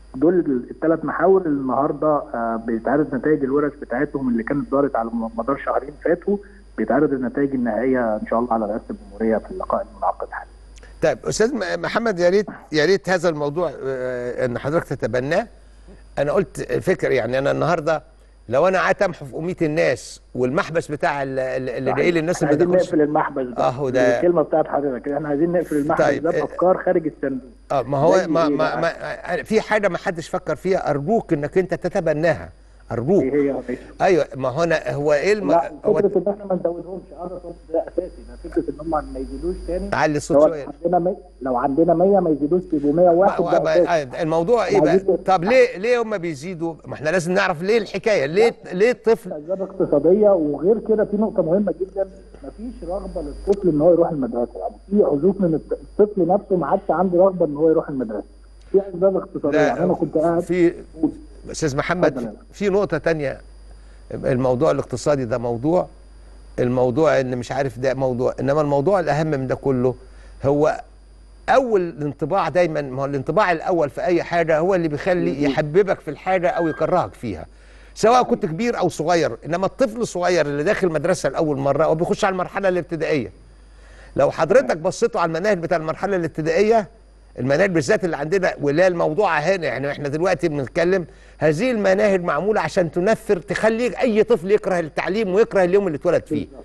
دول الثلاث محاور اللي النهارده آه، بيتعرض نتائج الورش بتاعتهم اللي كانت دارت على مدار شهرين فاتوا بيتعرض النتائج النهائيه ان شاء الله على رئاسه الجمهوريه في اللقاء المنعقد حاليا. طيب استاذ م- محمد يا ريت يا ريت هذا الموضوع آه، ان حضرتك تتبناه انا قلت فكر يعني انا النهارده لو انا قعدت امحو في اميه الناس والمحبس بتاع ال- ال- اللي جاي للناس احنا اللي عايزين بتاخدش نقفل المحبس ده أهو ده- الكلمه بتاعت حضرتك احنا عايزين نقفل المحبس طيب، ده اه. بافكار خارج الصندوق اه ما هو زي ما, إيه ما, بقى؟ ما في حاجه ما حدش فكر فيها ارجوك انك انت تتبناها ارجوك ايه هي يا ريس؟ ايوه ما هو انا هو ايه الم... لا هو فكره ان احنا ما نزودهمش اه ده اساسي ده فكره ان هم ما يزيدوش تاني علي الصوت لو شويه عندنا مي... لو عندنا 100 ما يزيدوش يبقوا 101 ما- ده ما- اساسي آه، الموضوع ايه بقى عايزين- طب ليه ليه هم بيزيدوا ما احنا لازم نعرف ليه الحكايه ليه ليه الطفل اسباب اقتصاديه وغير كده في نقطه مهمه جدا مفيش رغبه للطفل ان هو يروح المدرسه يعني في عزوف من الط- الطفل نفسه ما عادش عنده رغبه ان هو يروح المدرسه في اسباب اقتصاديه يعني انا كنت قاعد في استاذ محمد اتفضل يا في نقطه تانية الموضوع الاقتصادي ده موضوع الموضوع ان مش عارف ده موضوع انما الموضوع الاهم من ده كله هو اول انطباع دايما ما هو الانطباع الاول في اي حاجه هو اللي بيخلي يحببك في الحاجه او يكرهك فيها سواء كنت كبير او صغير انما الطفل الصغير اللي داخل مدرسه لاول مره او بيخش على المرحله الابتدائيه لو حضرتك بصيتوا على المناهج بتاع المرحله الابتدائيه المناهج بالذات اللي عندنا واللي هي الموضوع هنا يعني احنا دلوقتي بنتكلم هذه المناهج معموله عشان تنفر تخلي اي طفل يكره التعليم ويكره اليوم اللي اتولد فيه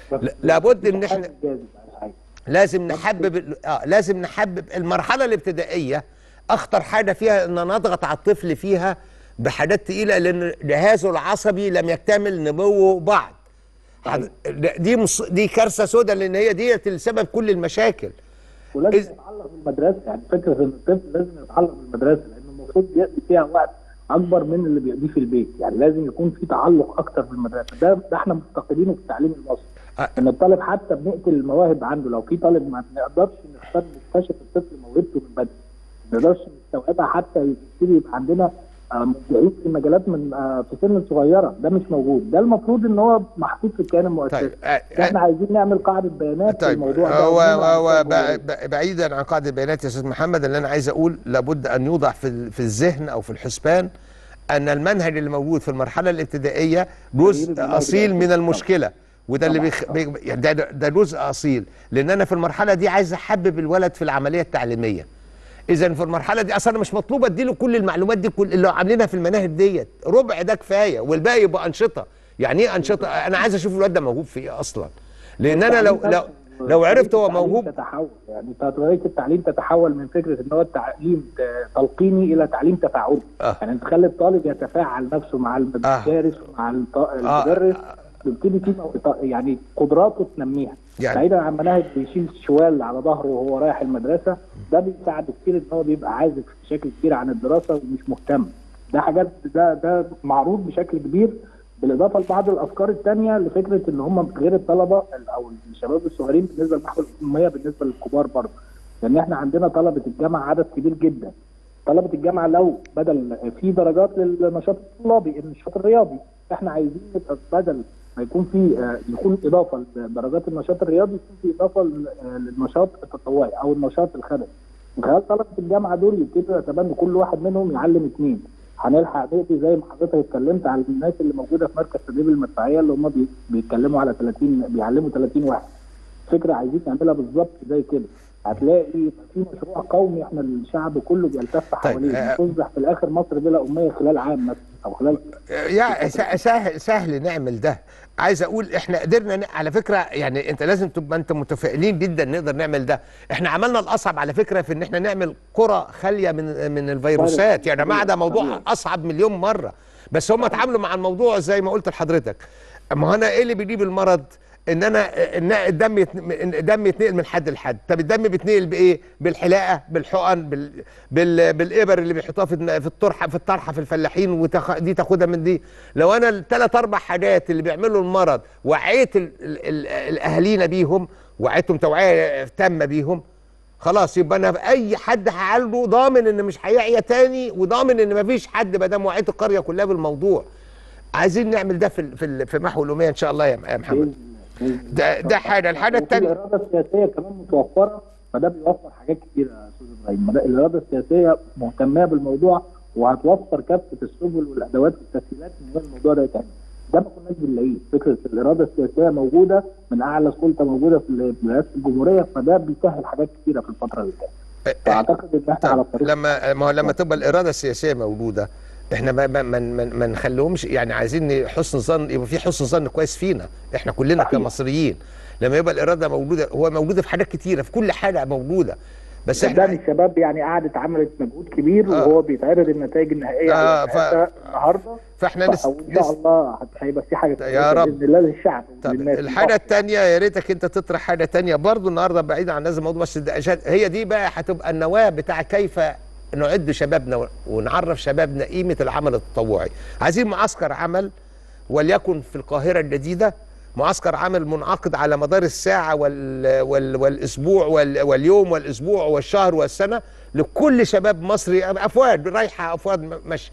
بس لا- لابد إن مفيش إحنا- حاجة جاذب على حاجة. لازم نحبب ال- اه لازم نحبب المرحله الابتدائيه اخطر حاجه فيها ان نضغط على الطفل فيها بحاجات تقيله لان جهازه العصبي لم يكتمل نموه بعد حد- دي مص... دي كارثه سوداء لان هي ديت السبب كل المشاكل ولازم إز- يتعلق بالمدرسه يعني فكره ان الطفل لازم يتعلق بالمدرسه لانه المفروض يقضي فيها وقت اكبر من اللي بيقضيه في البيت يعني لازم يكون في تعلق اكتر بالمدرسه ده ده احنا مفتقدينه في التعليم المصري أه. ان الطالب حتى بنقتل المواهب عنده لو في طالب ما نقدرش نختار نكتشف الطفل موهبته من بدري ما نقدرش نستوعبها حتى يبتدي يبقى عندنا آه، مبدعين في مجالات من آه، في سن صغيره ده مش موجود ده المفروض ان هو محطوط في الكيان المؤسسي طيب آه، احنا عايزين نعمل قاعده بيانات في طيب الموضوع ده هو ونمنع هو التجربة. ب- ب- بعيدا عن قاعده البيانات يا استاذ محمد اللي انا عايز اقول لابد ان يوضع في ال- في الذهن او في الحسبان ان المنهج اللي موجود في المرحله الابتدائيه جزء تغيير المنهج اصيل من الأساسي. المشكله وده اللي طبعاً، بيخ... بي... يعني ده ده جزء اصيل لان انا في المرحله دي عايز احبب الولد في العمليه التعليميه اذا في المرحله دي اصلا مش مطلوب اديله كل المعلومات دي كل اللي عاملينها في المناهج ديت ربع ده كفايه والباقي يبقى انشطه يعني ايه انشطه انا عايز اشوف الواد ده موهوب في ايه اصلا لان انا لو لو لو عرفت هو التعليم موهوب تتحول يعني طريقه التعليم تتحول من فكره ان هو التعليم ت- تلقيني الى تعليم تفاعلي آه. يعني تخلي الطالب يتفاعل نفسه مع المدرس ومع الط- المدرس يبتدي في مو- يعني قدراته تنميها يعني- بعيدا عن مناهج بيشيل شوال على ظهره وهو رايح المدرسه ده بيساعده كتير ان هو بيبقى عازف بشكل كبير عن الدراسه ومش مهتم ده حاجات ده ده معروض بشكل كبير بالاضافه لبعض الافكار الثانيه لفكره ان هم غير الطلبه او الشباب الصغيرين بالنسبه للمحور الاميه بالنسبه للكبار برضه لان احنا عندنا طلبه الجامعه عدد كبير جدا طلبه الجامعه لو بدل في درجات للنشاط الطلابي النشاط الرياضي احنا عايزين يبقى بدل ما يكون في آه، يكون اضافه لدرجات النشاط الرياضي يكون في اضافه ل- آه، للنشاط التطوعي او النشاط الخدمي من خلال طلبه الجامعه دول يبتدوا يتبنوا كل واحد منهم يعلم اثنين هنلحق نقضي زي ما حضرتك اتكلمت على الناس اللي موجوده في مركز تدريب المدفعيه اللي هم بي- بيتكلموا على 30 بيعلموا 30 واحد فكره عايزين نعملها بالظبط زي كده هتلاقي في مشروع قومي احنا الشعب كله بيلتف حواليه آه. تصبح في الاخر مصر بلا اميه خلال عام مثلا او خلال يا س- سهل سهل نعمل ده عايز اقول احنا قدرنا ن... على فكره يعني انت لازم تبقى انت متفائلين جدا نقدر نعمل ده احنا عملنا الاصعب على فكره في ان احنا نعمل قرى خاليه من من الفيروسات يا جماعه ده موضوع طبيعي. اصعب مليون مره بس هم اتعاملوا مع الموضوع زي ما قلت لحضرتك اما انا ايه اللي بيجيب المرض ان انا ان الدم يتن... الدم يتنقل من حد لحد طب الدم بيتنقل بايه بالحلاقه بالحقن بال... بال... بالابر اللي بيحطوها في الن- في الطرحه في الطرحه في الفلاحين وتخ... دي تاخدها من دي لو انا الثلاث اربع حاجات اللي بيعملوا المرض وعيت ال... ال... ال... الاهالينا بيهم وعيتهم توعيه تامه بيهم خلاص يبقى انا اي حد هعالجه ضامن ان مش هيعيا تاني وضامن ان مفيش حد ما دام وعيت القريه كلها بالموضوع عايزين نعمل ده في ال- في ال- في محو الاميه ان شاء الله يا يا محمد بإذن الله. ده ده حاجه الحاجه وفي الثانيه الاراده السياسيه كمان متوفره فده بيوفر حاجات كتيره يا استاذ ابراهيم ده- الاراده السياسيه مهتمه بالموضوع وهتوفر كافه السبل والادوات والتسهيلات من غير الموضوع ده يتعمل ده ما كناش بنلاقيه فكره الاراده السياسيه موجوده من اعلى سلطه موجوده في رئاسه الجمهوريه فده بيسهل حاجات كتيره في الفتره اللي جايه فاعتقد ان احنا على الطريق لما ما هو لما تبقى الاراده السياسيه موجوده احنا ما ما ما, ما, ما نخليهمش يعني عايزين حسن ظن يبقى في حسن ظن كويس فينا احنا كلنا صحيح. كمصريين لما يبقى الاراده موجوده هو موجوده في حاجات كتيره في كل حاجه موجوده بس صدقني احنا الشباب يعني قعدت عملت مجهود كبير آه. وهو بيتعرض النتائج النهائيه آه، على ف- الرئاسة النهارده فاحنا نس... وان شاء نس... الله هت- هيبقى في حاجه يا كويسة رب. باذن الله للشعب طب وللناس الحاجه الثانيه يا ريتك انت تطرح حاجه ثانيه برضو النهارده بعيد عن هذا الموضوع بس ده عشان- هي دي بقى هتبقى النواه بتاع كيف نعد شبابنا ونعرف شبابنا قيمه العمل التطوعي عايزين معسكر عمل وليكن في القاهره الجديده معسكر عمل منعقد على مدار الساعه وال وال والاسبوع وال واليوم والاسبوع والشهر والسنه لكل شباب مصري افواج رايحه افواج مش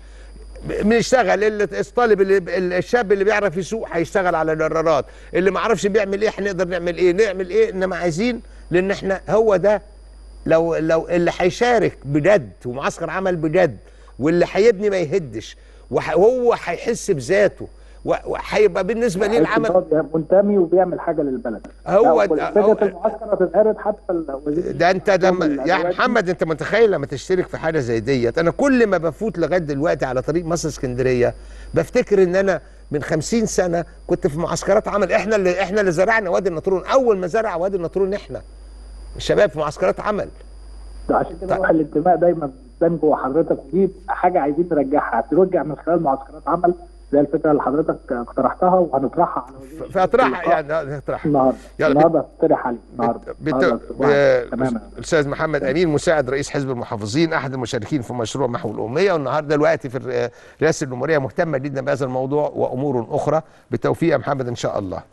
بنشتغل اللي الطالب اللي الشاب اللي بيعرف يسوق هيشتغل على جرارات اللي ما عرفش بيعمل ايه هنقدر نعمل ايه نعمل ايه انما عايزين لان احنا هو ده لو لو اللي هيشارك بجد ومعسكر عمل بجد واللي هيبني ما يهدش وح- وهو هيحس بذاته و- وهيبقى بالنسبه ليه العمل العمل منتمي وبيعمل حاجه للبلد هو لا، ده- فكره هو- المعسكر هتتعرض حتى الوزير ده انت لما الأدوات يا دي. محمد انت متخيل لما تشترك في حاجه زي ديت انا كل ما بفوت لغايه دلوقتي على طريق مصر اسكندريه بفتكر ان انا من خمسين سنه كنت في معسكرات عمل احنا اللي احنا اللي زرعنا وادي النطرون اول ما زرع وادي النطرون احنا الشباب في معسكرات عمل ده عشان كده روح الانتماء دايما بتبان جوه حضرتك ودي حاجه عايزين نرجعها ترجع من خلال معسكرات عمل زي الفكره اللي حضرتك اقترحتها وهنطرحها على وزير فاطرحها اللقاء يعني اطرحها النهارده يلا النهارده هتطرح عليه النهارده بت... النهاردة الأسبوع. تماما الاستاذ محمد امين مساعد رئيس حزب المحافظين احد المشاركين في مشروع محو الاميه والنهارده دلوقتي في الر- رئاسه الجمهوريه مهتمه جدا بهذا الموضوع وامور اخرى بالتوفيق يا محمد ان شاء الله.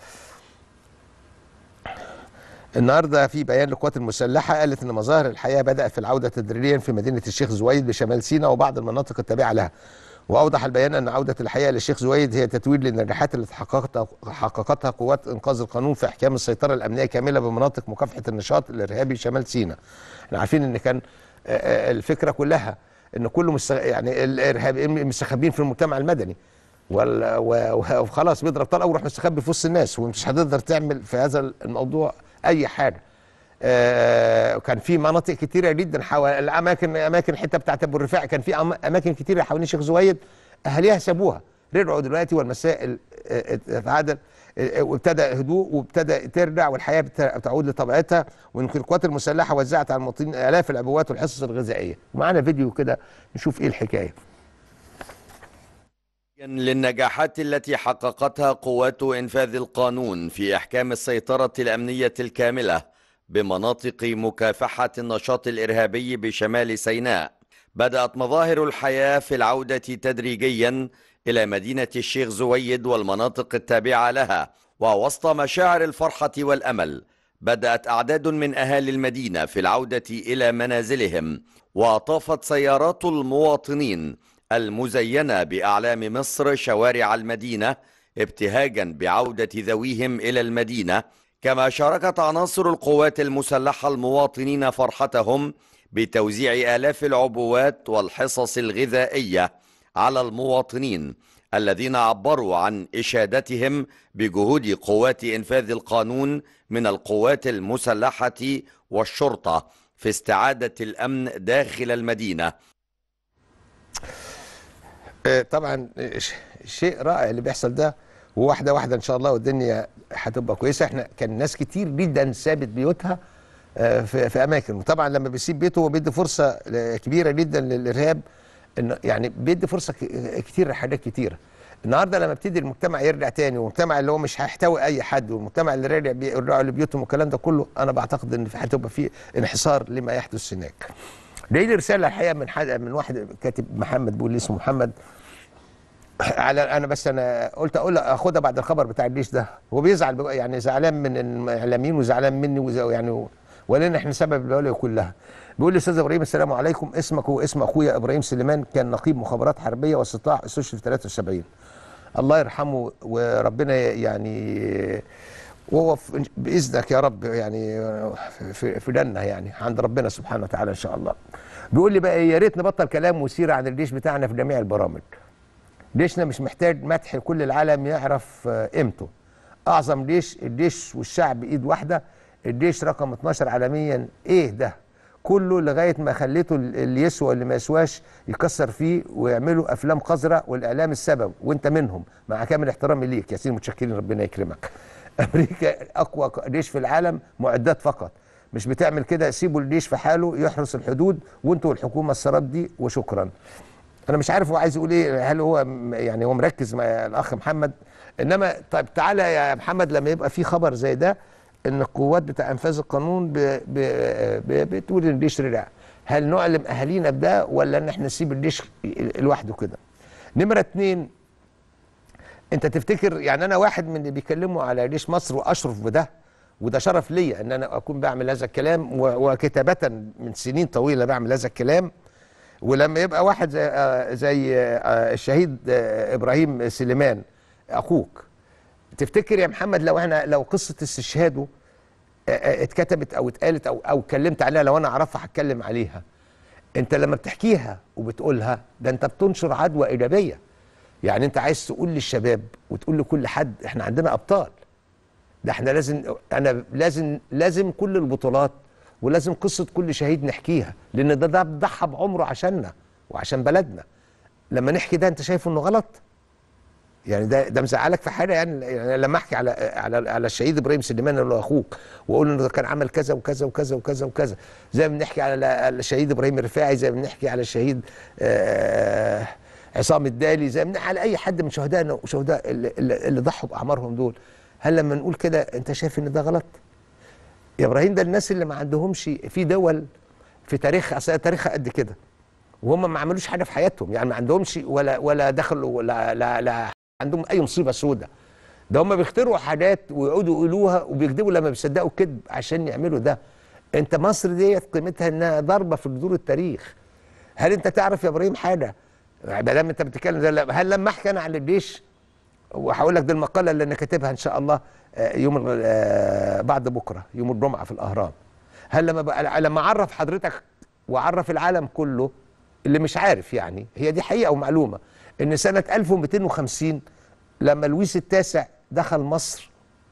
النهارده في بيان للقوات المسلحه قالت ان مظاهر الحياه بدات في العوده تدريجيا في مدينه الشيخ زويد بشمال سيناء وبعض المناطق التابعه لها. واوضح البيان ان عوده الحياه للشيخ زويد هي تتويج للنجاحات التي حققتها حققتها قوات انقاذ القانون في احكام السيطره الامنيه كامله بمناطق مكافحه النشاط الارهابي شمال سيناء. احنا عارفين ان كان آه، آه، الفكره كلها ان كل مستغ... يعني الارهابيين مستخبين في المجتمع المدني وال- و- و- وخلاص بيضرب طلقه ويروح مستخبي في وسط الناس ومش هتقدر تعمل في هذا الموضوع اي حاجه. آه، كان في مناطق كتيره جدا حول الاماكن اماكن الحته بتاعت ابو الرفاع كان في أم- اماكن كتيره حوالين الشيخ زويد اهاليها سابوها رجعوا دلوقتي والمسائل آه، تتعادل آه، وابتدى هدوء وابتدى ترجع والحياه بت- بتعود لطبيعتها ويمكن القوات المسلحه وزعت على المواطنين الاف العبوات والحصص الغذائيه ومعانا فيديو كده نشوف ايه الحكايه للنجاحات التي حققتها قوات إنفاذ القانون في إحكام السيطرة الأمنية الكاملة بمناطق مكافحة النشاط الإرهابي بشمال سيناء بدأت مظاهر الحياة في العودة تدريجيا إلى مدينة الشيخ زويد والمناطق التابعة لها ووسط مشاعر الفرحة والأمل بدأت أعداد من أهالي المدينة في العودة إلى منازلهم وطافت سيارات المواطنين المزينة بأعلام مصر شوارع المدينة ابتهاجا بعودة ذويهم إلى المدينة كما شاركت عناصر القوات المسلحة المواطنين فرحتهم بتوزيع آلاف العبوات والحصص الغذائية على المواطنين الذين عبروا عن إشادتهم بجهود قوات إنفاذ القانون من القوات المسلحة والشرطة في استعادة الأمن داخل المدينة آه، طبعا آه، ش- شيء رائع اللي بيحصل ده وواحده واحده ان شاء الله والدنيا هتبقى كويسه احنا كان ناس كتير جدا سابت بيوتها آه، في, في اماكن وطبعا لما بيسيب بيته هو بيدي فرصه ل- كبيره جدا للارهاب انه يعني بيدي فرصه ك- كتير لحاجات كتيره النهارده لما ابتدي المجتمع يرجع تاني والمجتمع اللي هو مش هيحتوي اي حد والمجتمع اللي راجع بيرجعوا لبيوتهم والكلام ده كله انا بعتقد ان في- هتبقى في انحصار لما يحدث هناك. جاي لي رساله الحقيقه من حد من واحد كاتب محمد بيقول لي اسمه محمد على انا بس انا قلت اقول اخدها بعد الخبر بتاع الجيش ده هو بيزعل بقى يعني زعلان من الاعلاميين وزعلان مني وز- يعني ولان احنا سبب البلاوي كلها بيقول لي استاذ ابراهيم السلام عليكم اسمك هو اسم اخويا ابراهيم سليمان كان نقيب مخابرات حربيه واستطاع استشهد في 73 الله يرحمه وربنا يعني وهو في- باذنك يا رب يعني في في جنه يعني عند ربنا سبحانه وتعالى ان شاء الله بيقول لي بقى إيه، يا ريت نبطل كلام وسيره عن الجيش بتاعنا في جميع البرامج جيشنا مش محتاج مدح كل العالم يعرف آه، قيمته اعظم جيش الجيش والشعب ايد واحده الجيش رقم 12 عالميا ايه ده كله لغايه ما خليته اللي يسوى واللي ما يسواش يكسر فيه ويعملوا افلام قذره والاعلام السبب وانت منهم مع كامل احترامي ليك يا سيدي متشكرين ربنا يكرمك امريكا اقوى جيش في العالم معدات فقط مش بتعمل كده سيبوا الجيش في حاله يحرس الحدود وانتوا الحكومه السراب دي وشكرا انا مش عارف هو عايز يقول ايه هل هو م- يعني هو مركز مع الاخ محمد انما طيب تعالى يا محمد لما يبقى في خبر زي ده ان القوات بتاع انفاذ القانون ب... ب... ب... بتقول ان الجيش رجع هل نعلم اهالينا بده ولا ان احنا نسيب الجيش لوحده كده نمره اتنين انت تفتكر يعني انا واحد من اللي بيكلموا على جيش مصر واشرف بده وده شرف ليا ان انا اكون بعمل هذا الكلام و- وكتابه من سنين طويله بعمل هذا الكلام ولما يبقى واحد زي آه، زي آه، الشهيد آه، ابراهيم سليمان اخوك تفتكر يا محمد لو احنا لو قصه استشهاده آه، آه، اتكتبت او اتقالت او او اتكلمت عليها لو انا اعرفها هتكلم عليها انت لما بتحكيها وبتقولها ده انت بتنشر عدوى ايجابيه يعني انت عايز تقول للشباب وتقول لكل حد احنا عندنا ابطال ده احنا لازم انا لازم لازم كل البطولات ولازم قصه كل شهيد نحكيها لان ده ده ضحى بعمره عشاننا وعشان بلدنا لما نحكي ده انت شايف انه غلط يعني ده ده مزعلك في حاجه يعني, يعني لما احكي على على على الشهيد ابراهيم سليمان اللي هو اخوك واقول انه ده كان عمل كذا وكذا وكذا وكذا وكذا زي ما بنحكي على على الشهيد ابراهيم الرفاعي زي ما بنحكي على الشهيد آه عصام الدالي زي ما بنحكي على اي حد من شهدائنا وشهداء اللي, اللي اللي ضحوا باعمارهم دول هل لما نقول كده انت شايف ان ده غلط؟ يا ابراهيم ده الناس اللي ما عندهمش في دول في تاريخ اصل تاريخها قد كده وهم ما عملوش حاجه في حياتهم يعني ما عندهمش ولا ولا دخلوا ولا لا, لا عندهم اي مصيبه سوداء ده هم بيخترعوا حاجات ويقعدوا يقولوها وبيكذبوا لما بيصدقوا كذب عشان يعملوا ده انت مصر ديت قيمتها انها ضربه في جذور التاريخ هل انت تعرف يا ابراهيم حاجه ما دام انت بتتكلم ده لا، هل لما احكي انا عن الجيش وهقول لك دي المقاله اللي انا كاتبها ان شاء الله آه، يوم ال- آه، بعد بكره يوم الجمعه في الاهرام هل لما بقى لما اعرف حضرتك واعرف العالم كله اللي مش عارف يعني هي دي حقيقه ومعلومه ان سنه 1250 لما لويس التاسع دخل مصر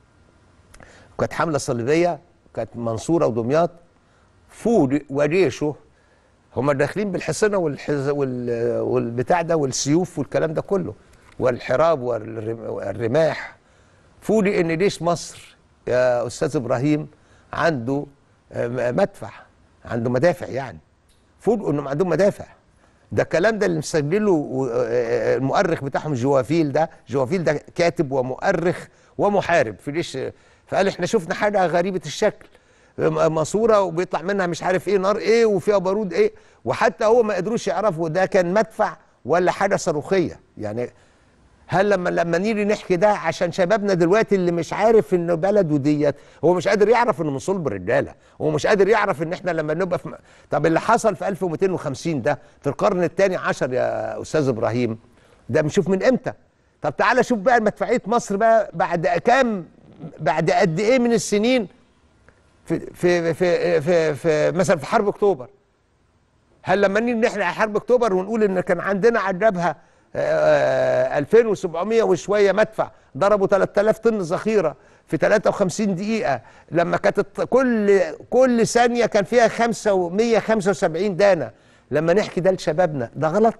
كانت حمله صليبيه كانت منصوره ودمياط فوج وجيشه هم داخلين بالحصنه والحز وال... والبتاع ده والسيوف والكلام ده كله والحراب والرم... والرماح فوجئ ان جيش مصر يا استاذ ابراهيم عنده آه، م- مدفع عنده مدافع يعني فوجئوا انهم عندهم مدافع ده الكلام ده اللي مسجله و- آه، المؤرخ بتاعهم جوافيل ده جوافيل ده كاتب ومؤرخ ومحارب في جيش فقال احنا شفنا حاجه غريبه الشكل م- ماسوره وبيطلع منها مش عارف ايه نار ايه وفيها بارود ايه وحتى هو ما قدروش يعرفوا ده كان مدفع ولا حاجه صاروخيه يعني هل لما لما نيجي نحكي ده عشان شبابنا دلوقتي اللي مش عارف ان بلده ديت هو مش قادر يعرف انه من صلب الرجاله هو مش قادر يعرف ان احنا لما نبقى في م- طب اللي حصل في 1250 ده في القرن الثاني عشر يا استاذ ابراهيم ده بنشوف من امتى طب تعالى شوف بقى مدفعيه مصر بقى بعد كام بعد قد ايه من السنين في في في في, في مثلا في حرب اكتوبر هل لما نيجي نحرق حرب اكتوبر ونقول ان كان عندنا على الجبهه آه، 2700 وشويه مدفع ضربوا 3000 طن ذخيره في 53 دقيقه لما كانت الط- كل كل ثانيه كان فيها 5 175 دانه لما نحكي ده لشبابنا ده غلط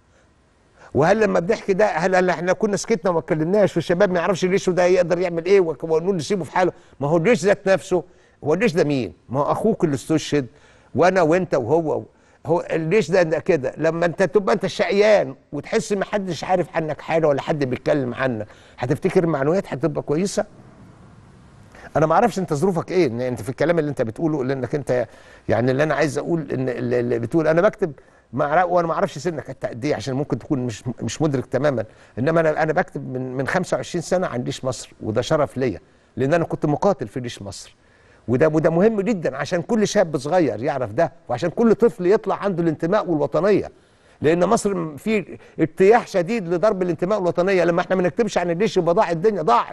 وهل لما بنحكي ده هل هل احنا كنا سكتنا وما اتكلمناش والشباب ما يعرفش الجيش ده يقدر يعمل ايه وك- ونقول نسيبه في حاله ما هو الجيش ذات نفسه هو الجيش ده مين؟ ما هو اخوك اللي استشهد وانا وانت وهو هو الجيش ده, ده كده لما انت تبقى انت شقيان وتحس ما حدش عارف عنك حاجه ولا حد بيتكلم عنك هتفتكر المعنويات هتبقى كويسه؟ انا ما اعرفش انت ظروفك ايه ان انت في الكلام اللي انت بتقوله لانك انت يعني اللي انا عايز اقول ان اللي اللي بتقول انا بكتب مع وانا ما اعرفش سنك انت قد ايه عشان ممكن تكون مش مش مدرك تماما انما انا انا بكتب من من 25 سنه عن جيش مصر وده شرف ليا لان انا كنت مقاتل في جيش مصر وده وده مهم جدا عشان كل شاب صغير يعرف ده وعشان كل طفل يطلع عنده الانتماء والوطنيه لان مصر في اجتياح شديد لضرب الانتماء والوطنيه لما احنا ما نكتبش عن الجيش يبقى ضاع الدنيا ضاعت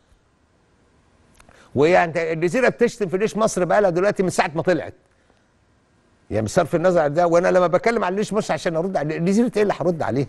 ويعني الجزيره بتشتم في جيش مصر بقى لها دلوقتي من ساعه ما طلعت يعني بصرف النظر عن ده وانا لما بتكلم عن جيش مصر عشان ارد على جزيره ايه اللي هرد عليه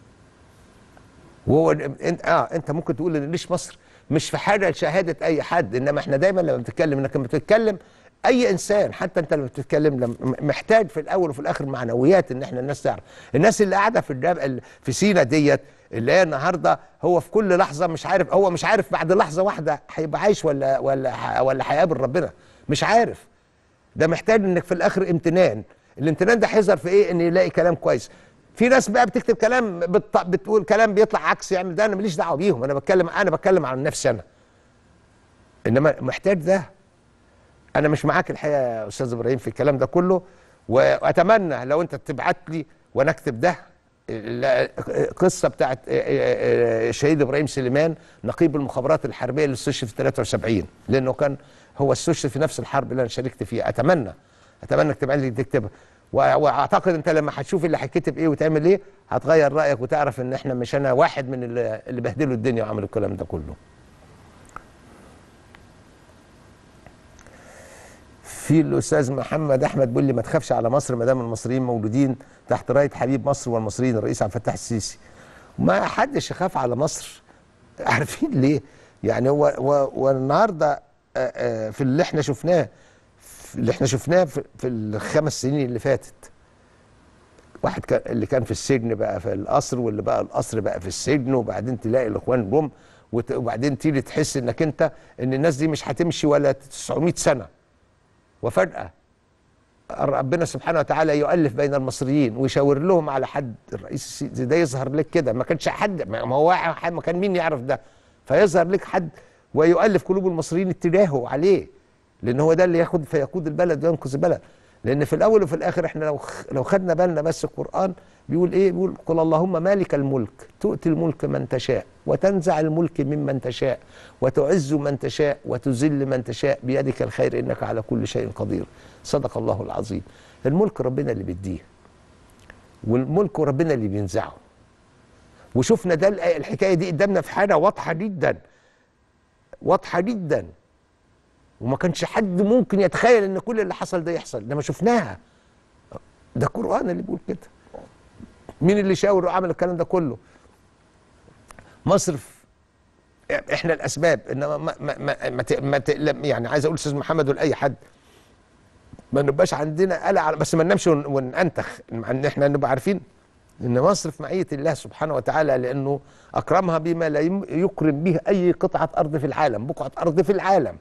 وهو انت اه انت ممكن تقول ان جيش مصر مش في حاجه لشهاده اي حد انما احنا دايما لما بنتكلم انك لما بتتكلم اي انسان حتى انت لما بتتكلم لما محتاج في الاول وفي الاخر معنويات ان احنا الناس تعرف الناس اللي قاعده في الجبل في سينا ديت اللي هي النهارده هو في كل لحظه مش عارف هو مش عارف بعد لحظه واحده هيبقى عايش ولا ولا ح- ولا هيقابل ربنا مش عارف ده محتاج انك في الاخر امتنان الامتنان ده هيظهر في ايه ان يلاقي كلام كويس في ناس بقى بتكتب كلام بت... بتقول كلام بيطلع عكس يعني ده انا ماليش دعوه بيهم انا بتكلم انا بتكلم عن نفسي انا انما محتاج ده انا مش معاك الحقيقه يا استاذ ابراهيم في الكلام ده كله واتمنى لو انت تبعت لي وانا اكتب ده ال- قصه بتاعت الشهيد ابراهيم سليمان نقيب المخابرات الحربيه اللي استشهد في 73 لانه كان هو استشهد في نفس الحرب اللي انا شاركت فيها اتمنى اتمنى انك تبعت لي تكتبها و- واعتقد انت لما هتشوف اللي هيتكتب ايه وتعمل ايه هتغير رايك وتعرف ان احنا مش انا واحد من اللي اللي بهدلوا الدنيا وعملوا الكلام ده كله في الاستاذ محمد احمد بيقول لي ما تخافش على مصر ما دام المصريين موجودين تحت رايه حبيب مصر والمصريين الرئيس عبد الفتاح السيسي ما حدش يخاف على مصر عارفين ليه يعني هو هو- والنهارده آه، آه، في اللي احنا شفناه في اللي احنا شفناه في, في الخمس سنين اللي فاتت واحد كان اللي كان في السجن بقى في القصر واللي بقى القصر بقى في السجن وبعدين تلاقي الاخوان جم وت- وبعدين تيجي تحس انك انت ان الناس دي مش هتمشي ولا 900 سنه وفجاه ربنا سبحانه وتعالى يؤلف بين المصريين ويشاور لهم على حد الرئيس السيسي ده يظهر لك كده ما كانش حد ما ما هو واحد ما كان مين يعرف ده فيظهر لك حد ويؤلف قلوب المصريين اتجاهه عليه لان هو ده اللي ياخد فيقود البلد وينقذ البلد لان في الاول وفي الاخر احنا لو خ- لو خدنا بالنا بس القران بيقول ايه بيقول قل اللهم مالك الملك تؤتي الملك من تشاء وتنزع الملك ممن تشاء وتعز من تشاء وتذل من تشاء بيدك الخير انك على كل شيء قدير صدق الله العظيم الملك ربنا اللي بيديه والملك ربنا اللي بينزعه وشفنا ده الآية- الحكايه دي قدامنا في حاجه واضحه جدا واضحه جدا وما كانش حد ممكن يتخيل ان كل اللي حصل ده يحصل ده ما شفناها ده القران اللي بيقول كده مين اللي شاور وعمل الكلام ده كله مصر في احنا الاسباب انما ما ما ما, ما, ت- ما تقلم يعني عايز اقول استاذ محمد ولاي حد ما نبقاش عندنا قلق على بس ما ننامش ون- وننتخ ان احنا نبقى عارفين ان مصر في معيه الله سبحانه وتعالى لانه اكرمها بما لا يم- يكرم به اي قطعه ارض في العالم بقعه ارض في العالم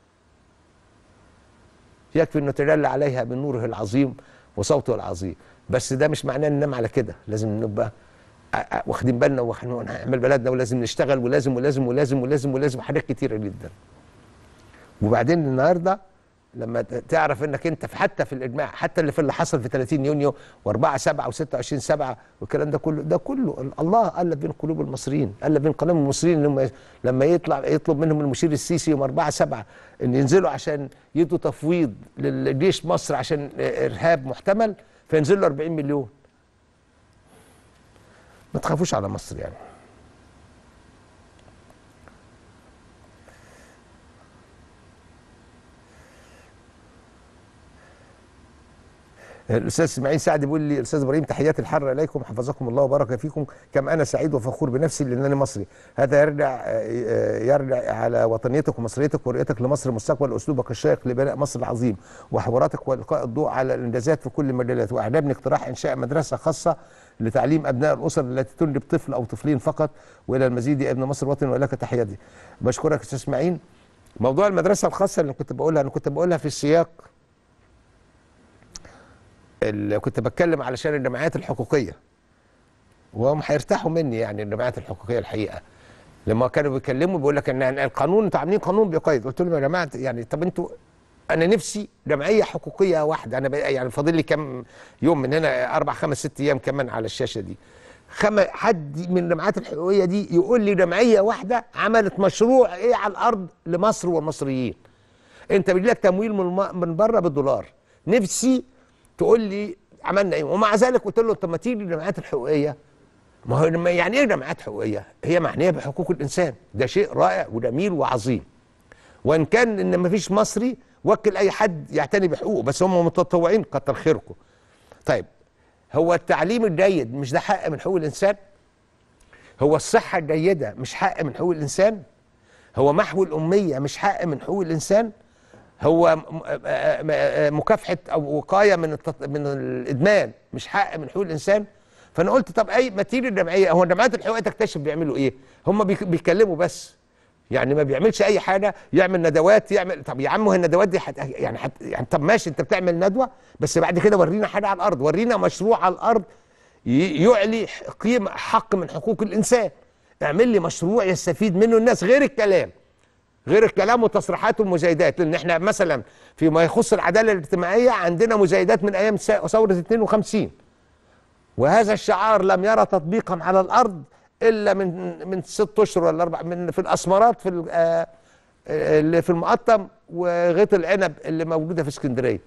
يكفي انه تجلى عليها بنوره العظيم وصوته العظيم بس ده مش معناه ان ننام على كده لازم نبقى ا- ا- واخدين بالنا وهنعمل بلدنا ولازم نشتغل ولازم ولازم ولازم ولازم ولازم حاجات كتيره جدا وبعدين النهارده لما ت- تعرف انك انت في حتى في الاجماع حتى اللي في اللي حصل في 30 يونيو و4 7 و26 7 والكلام ده كله ده كله ال- الله الف بين قلوب المصريين الف بين قلوب المصريين لما لما يطلع يطلب منهم المشير السيسي يوم 4 7 ان ينزلوا عشان يدوا تفويض للجيش مصر عشان ارهاب محتمل فينزل له 40 مليون ما تخافوش على مصر يعني الاستاذ اسماعيل سعد بيقول لي الاستاذ ابراهيم تحياتي الحاره اليكم حفظكم الله وبارك فيكم كما انا سعيد وفخور بنفسي لانني مصري هذا يرجع آه، يرجع على وطنيتك ومصريتك ورؤيتك لمصر المستقبل واسلوبك الشيق لبناء مصر العظيم وحواراتك والقاء الضوء على الانجازات في كل المجالات واعجبني اقتراح انشاء مدرسه خاصه لتعليم ابناء الاسر التي تنجب طفل او طفلين فقط والى المزيد يا ابن مصر وطن ولك تحياتي بشكرك استاذ اسماعيل موضوع المدرسه الخاصه اللي كنت بقولها انا كنت بقولها في السياق اللي كنت بتكلم علشان الجمعيات الحقوقيه وهم هيرتاحوا مني يعني الجمعيات الحقوقيه الحقيقه لما كانوا بيتكلموا بيقول لك ان القانون انتوا عاملين قانون بيقيد قلت لهم يا جماعه يعني طب انتوا انا نفسي جمعيه حقوقيه واحده انا بقى يعني فاضل لي كام يوم من هنا اربع خمس ست ايام كمان على الشاشه دي خم حد من الجمعيات الحقوقيه دي يقول لي جمعيه واحده عملت مشروع ايه على الارض لمصر والمصريين انت بيجي لك تمويل من الم- من بره بالدولار نفسي تقول لي عملنا ايه ومع ذلك قلت له طب ما تيجي الجمعيات الحقوقيه ما هو لما- يعني ايه جمعيات حقوقيه هي معنيه بحقوق الانسان ده شيء رائع وجميل وعظيم وان كان ان ما فيش مصري وكل اي حد يعتني بحقوقه بس هم متطوعين كتر خيركم طيب هو التعليم الجيد مش ده حق من حقوق الانسان هو الصحه الجيده مش حق من حقوق الانسان هو محو الاميه مش حق من حقوق الانسان هو م- م- م- مكافحه او وقايه من التط... من الادمان مش حق من حقوق الانسان فانا قلت طب اي ما تيجي الجمعيه هو الجمعيات الحقوقيه تكتشف بيعملوا ايه هم بيك- بيتكلموا بس يعني ما بيعملش اي حاجه يعمل ندوات يعمل طب يا عم هو الندوات دي حت... يعني حت... يعني طب ماشي انت بتعمل ندوه بس بعد كده ورينا حاجه على الارض ورينا مشروع على الارض ي... يعلي قيمه حق من حقوق الانسان اعمل لي مشروع يستفيد منه الناس غير الكلام غير الكلام وتصريحات ومزايدات لان احنا مثلا فيما يخص العداله الاجتماعيه عندنا مزايدات من ايام سا- ثوره 52 وهذا الشعار لم يرى تطبيقا على الارض الا من من ست اشهر ولا اربع من في الاسمرات في ال- آه، آه، اللي في المقطم وغيط العنب اللي موجوده في اسكندريه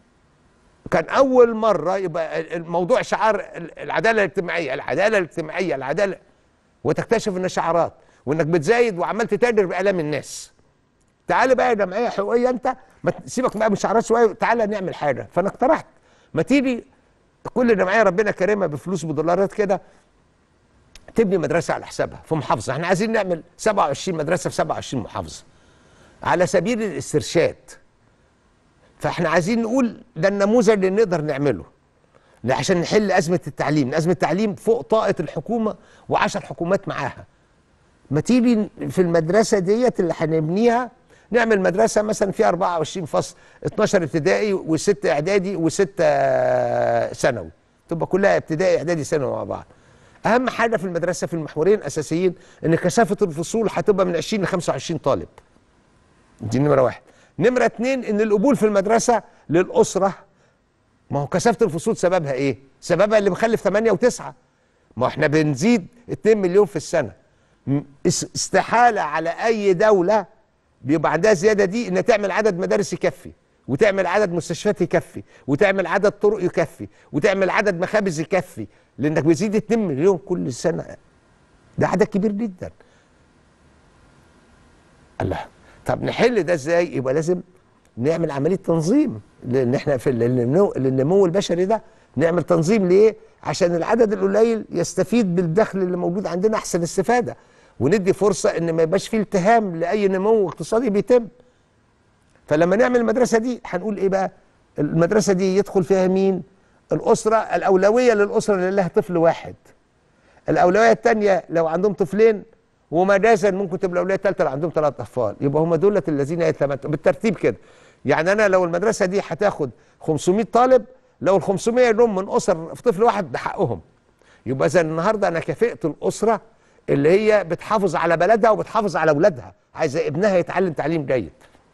كان اول مره يبقى الموضوع شعار العداله الاجتماعيه العداله الاجتماعيه العداله وتكتشف ان شعارات وانك بتزايد وعمال تتاجر بالام الناس تعالى بقى يا جمعيه حقوقيه انت ما ت- سيبك بقى من شعارات شويه تعالى نعمل حاجه فانا اقترحت ما تيجي كل جمعيه ربنا كريمها بفلوس بدولارات كده تبني مدرسه على حسابها في محافظه احنا عايزين نعمل 27 مدرسه في 27 محافظه على سبيل الاسترشاد فاحنا عايزين نقول ده النموذج اللي نقدر نعمله عشان نحل ازمه التعليم ازمه التعليم فوق طاقه الحكومه وعشر حكومات معاها ما تيجي في المدرسه ديت اللي هنبنيها نعمل مدرسه مثلا فيها 24 فصل 12 ابتدائي وستة اعدادي وستة ثانوي تبقى كلها ابتدائي اعدادي ثانوي مع بعض اهم حاجه في المدرسه في المحورين اساسيين ان كثافه الفصول هتبقى من 20 ل 25 طالب دي نمره واحد نمره اتنين ان القبول في المدرسه للاسره ما هو كثافه الفصول سببها ايه سببها اللي مخلف 8 و9 ما احنا بنزيد 2 مليون في السنه م- اس- استحاله على اي دوله بيبقى عندها زياده دي انها تعمل عدد مدارس يكفي وتعمل عدد مستشفيات يكفي وتعمل عدد طرق يكفي وتعمل عدد مخابز يكفي لانك بيزيد 2 مليون كل سنه ده عدد كبير جدا الله طب نحل ده ازاي يبقى لازم نعمل عمليه تنظيم لان احنا في النمو, النمو البشري ده نعمل تنظيم ليه عشان العدد القليل يستفيد بالدخل اللي موجود عندنا احسن استفاده وندي فرصه ان ما يبقاش فيه التهام لاي نمو اقتصادي بيتم فلما نعمل المدرسه دي هنقول ايه بقى المدرسه دي يدخل فيها مين الاسره الاولويه للاسره اللي لها طفل واحد الاولويه الثانيه لو عندهم طفلين ومجازا ممكن تبقى الاولويه الثالثه لو عندهم ثلاث اطفال يبقى هم دول الذين يتمتعوا بالترتيب كده يعني انا لو المدرسه دي هتاخد 500 طالب لو ال 500 دول من اسر في طفل واحد ده حقهم يبقى اذا النهارده انا كافئت الاسره اللي هي بتحافظ على بلدها وبتحافظ على اولادها عايزه ابنها يتعلم تعليم جيد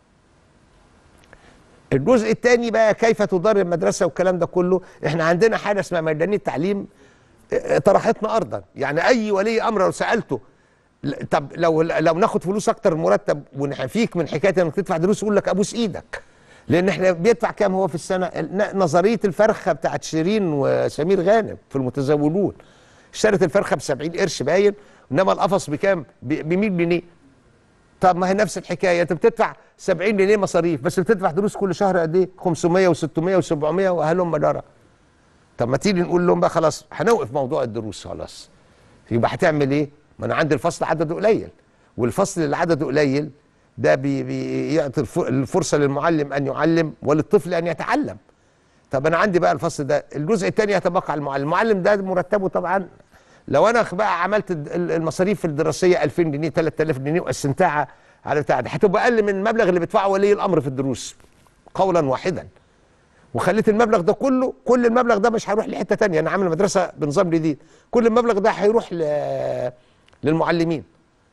الجزء الثاني بقى كيف تدار المدرسه والكلام ده كله احنا عندنا حاجه اسمها ميدانيه التعليم اه، طرحتنا ارضا يعني اي ولي امر لو سالته ل- طب لو لو ناخد فلوس اكتر مرتب ونحفيك من حكايه انك تدفع دروس يقول لك ابوس ايدك لان احنا بيدفع كام هو في السنه ن- نظريه الفرخه بتاعت شيرين وسمير غانم في المتزولون اشترت الفرخه ب 70 قرش باين انما القفص بكام ب 100 جنيه طب ما هي نفس الحكايه انت بتدفع 70 جنيه مصاريف بس بتدفع دروس كل شهر قد ايه 500 و600 و700 واهلهم مداره طب ما تيجي نقول لهم بقى خلاص هنوقف موضوع الدروس خلاص يبقى هتعمل ايه ما انا عندي الفصل عدده قليل والفصل اللي عدده قليل ده بي- بيعطي الف- الفرصه للمعلم ان يعلم وللطفل ان يتعلم طب انا عندي بقى الفصل ده الجزء الثاني يتبقى على المعلم المعلم ده مرتبه طبعا لو انا بقى عملت الد- ال- المصاريف الدراسيه 2000 جنيه 3000 جنيه وقسمتها على بتاع ده هتبقى اقل من المبلغ اللي بيدفعه ولي الامر في الدروس قولا واحدا وخليت المبلغ ده كله كل المبلغ ده مش هيروح لحته تانية انا عامل مدرسه بنظام جديد كل المبلغ ده هيروح ل... للمعلمين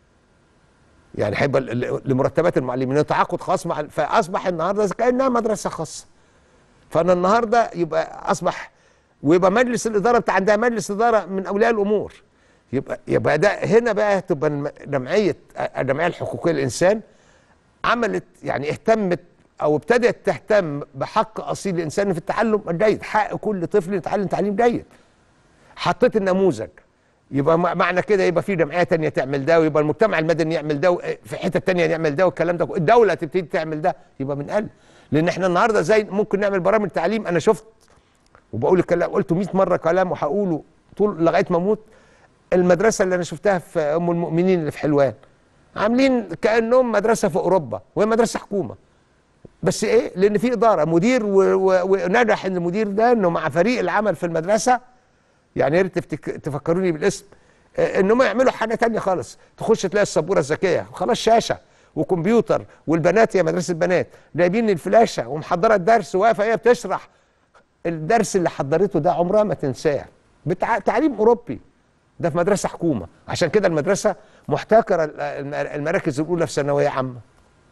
يعني هيبقى ل- ل- لمرتبات المعلمين تعاقد خاص مع فاصبح النهارده كانها مدرسه خاصه فانا النهارده يبقى اصبح ويبقى مجلس الاداره بتاع عندها مجلس اداره من اولياء الامور يبقى يبقى ده هنا بقى تبقى الم- جمعيه الجمعيه الحقوقيه للانسان عملت يعني اهتمت او ابتدت تهتم بحق اصيل الانسان في التعلم الجيد حق كل طفل يتعلم تعليم جيد حطيت النموذج يبقى مع- معنى كده يبقى في جمعيه تانية تعمل ده ويبقى المجتمع المدني يعمل ده و- في حته تانية يعمل ده والكلام ده الدوله تبتدي تعمل ده يبقى من قل لان احنا النهارده زي ممكن نعمل برامج تعليم انا شفت وبقول الكلام قلته 100 مره كلام وهقوله طول لغايه ما اموت المدرسه اللي انا شفتها في ام المؤمنين اللي في حلوان عاملين كانهم مدرسه في اوروبا وهي مدرسه حكومه بس ايه لان في اداره مدير و- و- ونجح ان المدير ده انه مع فريق العمل في المدرسه يعني يا ريت تفتك... تفكروني بالاسم آه، ان هم يعملوا حاجه تانية خالص تخش تلاقي السبوره الذكيه خلاص شاشه وكمبيوتر والبنات يا مدرسه بنات جايبين الفلاشه ومحضره الدرس واقفه هي بتشرح الدرس اللي حضرته ده عمرها ما تنساه بتاع تعليم اوروبي ده في مدرسه حكومه عشان كده المدرسه محتكره ال- الم- المراكز الاولى في ثانويه عامه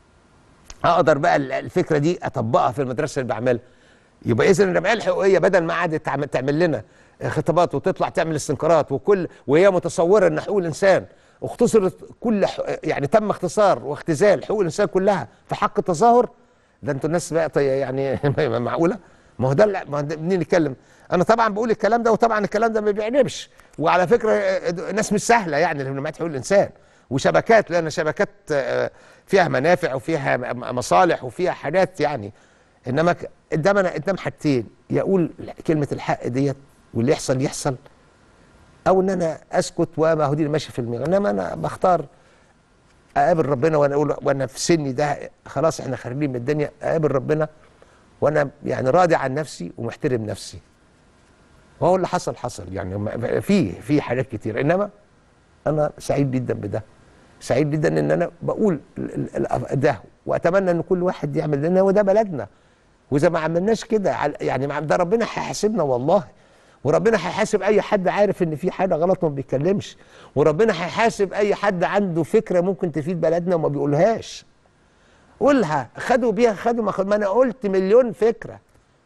اقدر بقى ال- الفكره دي اطبقها في المدرسه اللي بعملها يبقى اذا الجمعيه الحقوقيه بدل ما قعدت تعمل, تعمل لنا خطابات وتطلع تعمل استنكارات وكل وهي متصوره ان حقوق الانسان اختصرت كل ح- يعني تم اختصار واختزال حقوق الانسان كلها في حق التظاهر ده انتوا الناس بقى طي- يعني معقوله ما هو ده اللي- ما هو ده منين نتكلم انا طبعا بقول الكلام ده وطبعا الكلام ده ما بيعجبش وعلى فكره آه، ناس مش سهله يعني اللي من جمعيه حقوق الانسان وشبكات لان شبكات آه، فيها منافع وفيها م- مصالح وفيها حاجات يعني انما ك- قدام انا قدام حاجتين يقول كلمه الحق ديت واللي يحصل يحصل او ان انا اسكت وما هو دي اللي ماشي في المية انما انا بختار اقابل ربنا وانا اقول وانا في سني ده خلاص احنا خارجين من الدنيا اقابل ربنا وانا يعني راضي عن نفسي ومحترم نفسي وهو اللي حصل حصل يعني ما- في في حاجات كتير انما انا سعيد جدا بده سعيد جدا ان انا بقول ال- ال- ده واتمنى ان كل واحد يعمل لان هو ده بلدنا واذا ما عملناش كده على- يعني مع- ده ربنا هيحاسبنا والله وربنا هيحاسب اي حد عارف ان في حاجه غلط وما بيتكلمش وربنا هيحاسب اي حد عنده فكره ممكن تفيد بلدنا وما بيقولهاش قولها خدوا بيها خدوا ما خدوا ما انا قلت مليون فكره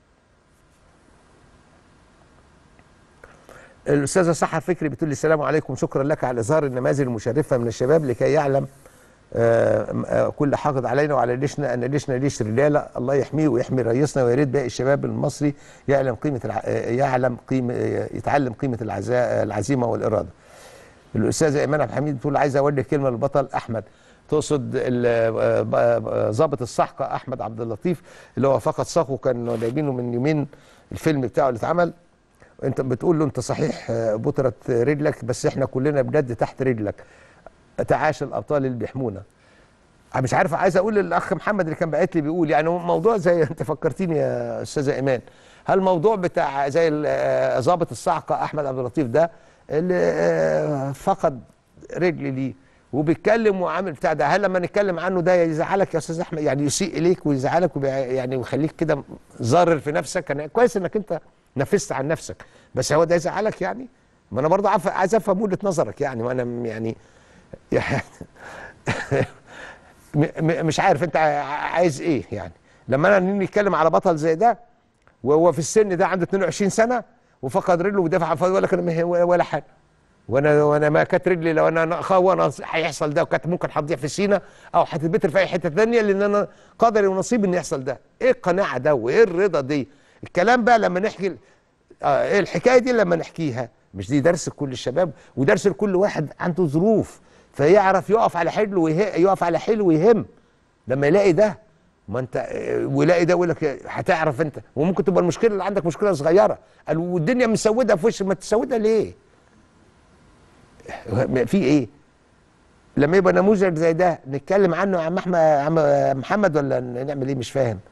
الاستاذه سحر فكري بتقول لي السلام عليكم شكرا لك على اظهار النماذج المشرفه من الشباب لكي يعلم آه، آه، كل حاقد علينا وعلى جيشنا ان جيشنا جيش رجاله الله يحميه ويحمي رئيسنا ويا ريت باقي الشباب المصري يعلم قيمه الع... آه، يعلم قيمه آه، يتعلم قيمه العزاء العزيمه والاراده. الاستاذه ايمان عبد الحميد بتقول عايزه اوجه كلمه للبطل احمد تقصد ال- آه، ب- آه، ضابط الصحقه احمد عبد اللطيف اللي هو فقد ساقه كانوا جايبينه من يومين الفيلم بتاعه اللي اتعمل انت بتقول له انت صحيح آه، بطرت رجلك بس احنا كلنا بجد تحت رجلك تعاش الابطال اللي بيحمونا أنا مش عارف عايز اقول للاخ محمد اللي كان باعت لي بيقول يعني هو موضوع زي انت فكرتيني يا استاذه ايمان هل الموضوع بتاع زي ال- آه، ضابط الصعقه احمد عبد اللطيف ده اللي آه، فقد رجل ليه وبيتكلم وعامل بتاع ده هل لما نتكلم عنه ده يزعلك يا استاذ احمد يعني يسيء اليك ويزعلك وبي- يعني ويخليك كده ضارر في نفسك انا كويس انك انت نفست عن نفسك بس هو ده يزعلك يعني ما انا برضه عارف- عايز افهم وجهه نظرك يعني وانا م- يعني يعني م- م- مش عارف انت ع- عايز ايه يعني لما انا نيجي نتكلم على بطل زي ده وهو في السن ده عنده 22 سنه وفقد رجله ودافع عن فضل ولا كان مه- ولا حاجه وانا وانا ما كانت رجلي لو انا أخا- وانا هيحصل ده وكانت ممكن هتضيع في سينا او هتتبتر في اي حته ثانيه لان انا قدري ونصيبي ان يحصل ده ايه القناعه ده وايه الرضا دي الكلام بقى لما نحكي آه إيه الحكايه دي لما نحكيها مش دي درس لكل الشباب ودرس لكل واحد عنده ظروف فيعرف يقف على حيله ويه... يقف على حيله ويهم لما يلاقي ده ما انت آه، ويلاقي ده يقول لك هتعرف انت وممكن تبقى المشكله اللي عندك مشكله صغيره قال والدنيا مسوده في وشك ما تسودها ليه؟ في ايه؟ لما يبقى نموذج زي ده نتكلم عنه يا عم احمد عم محمد ولا نعمل ايه مش فاهم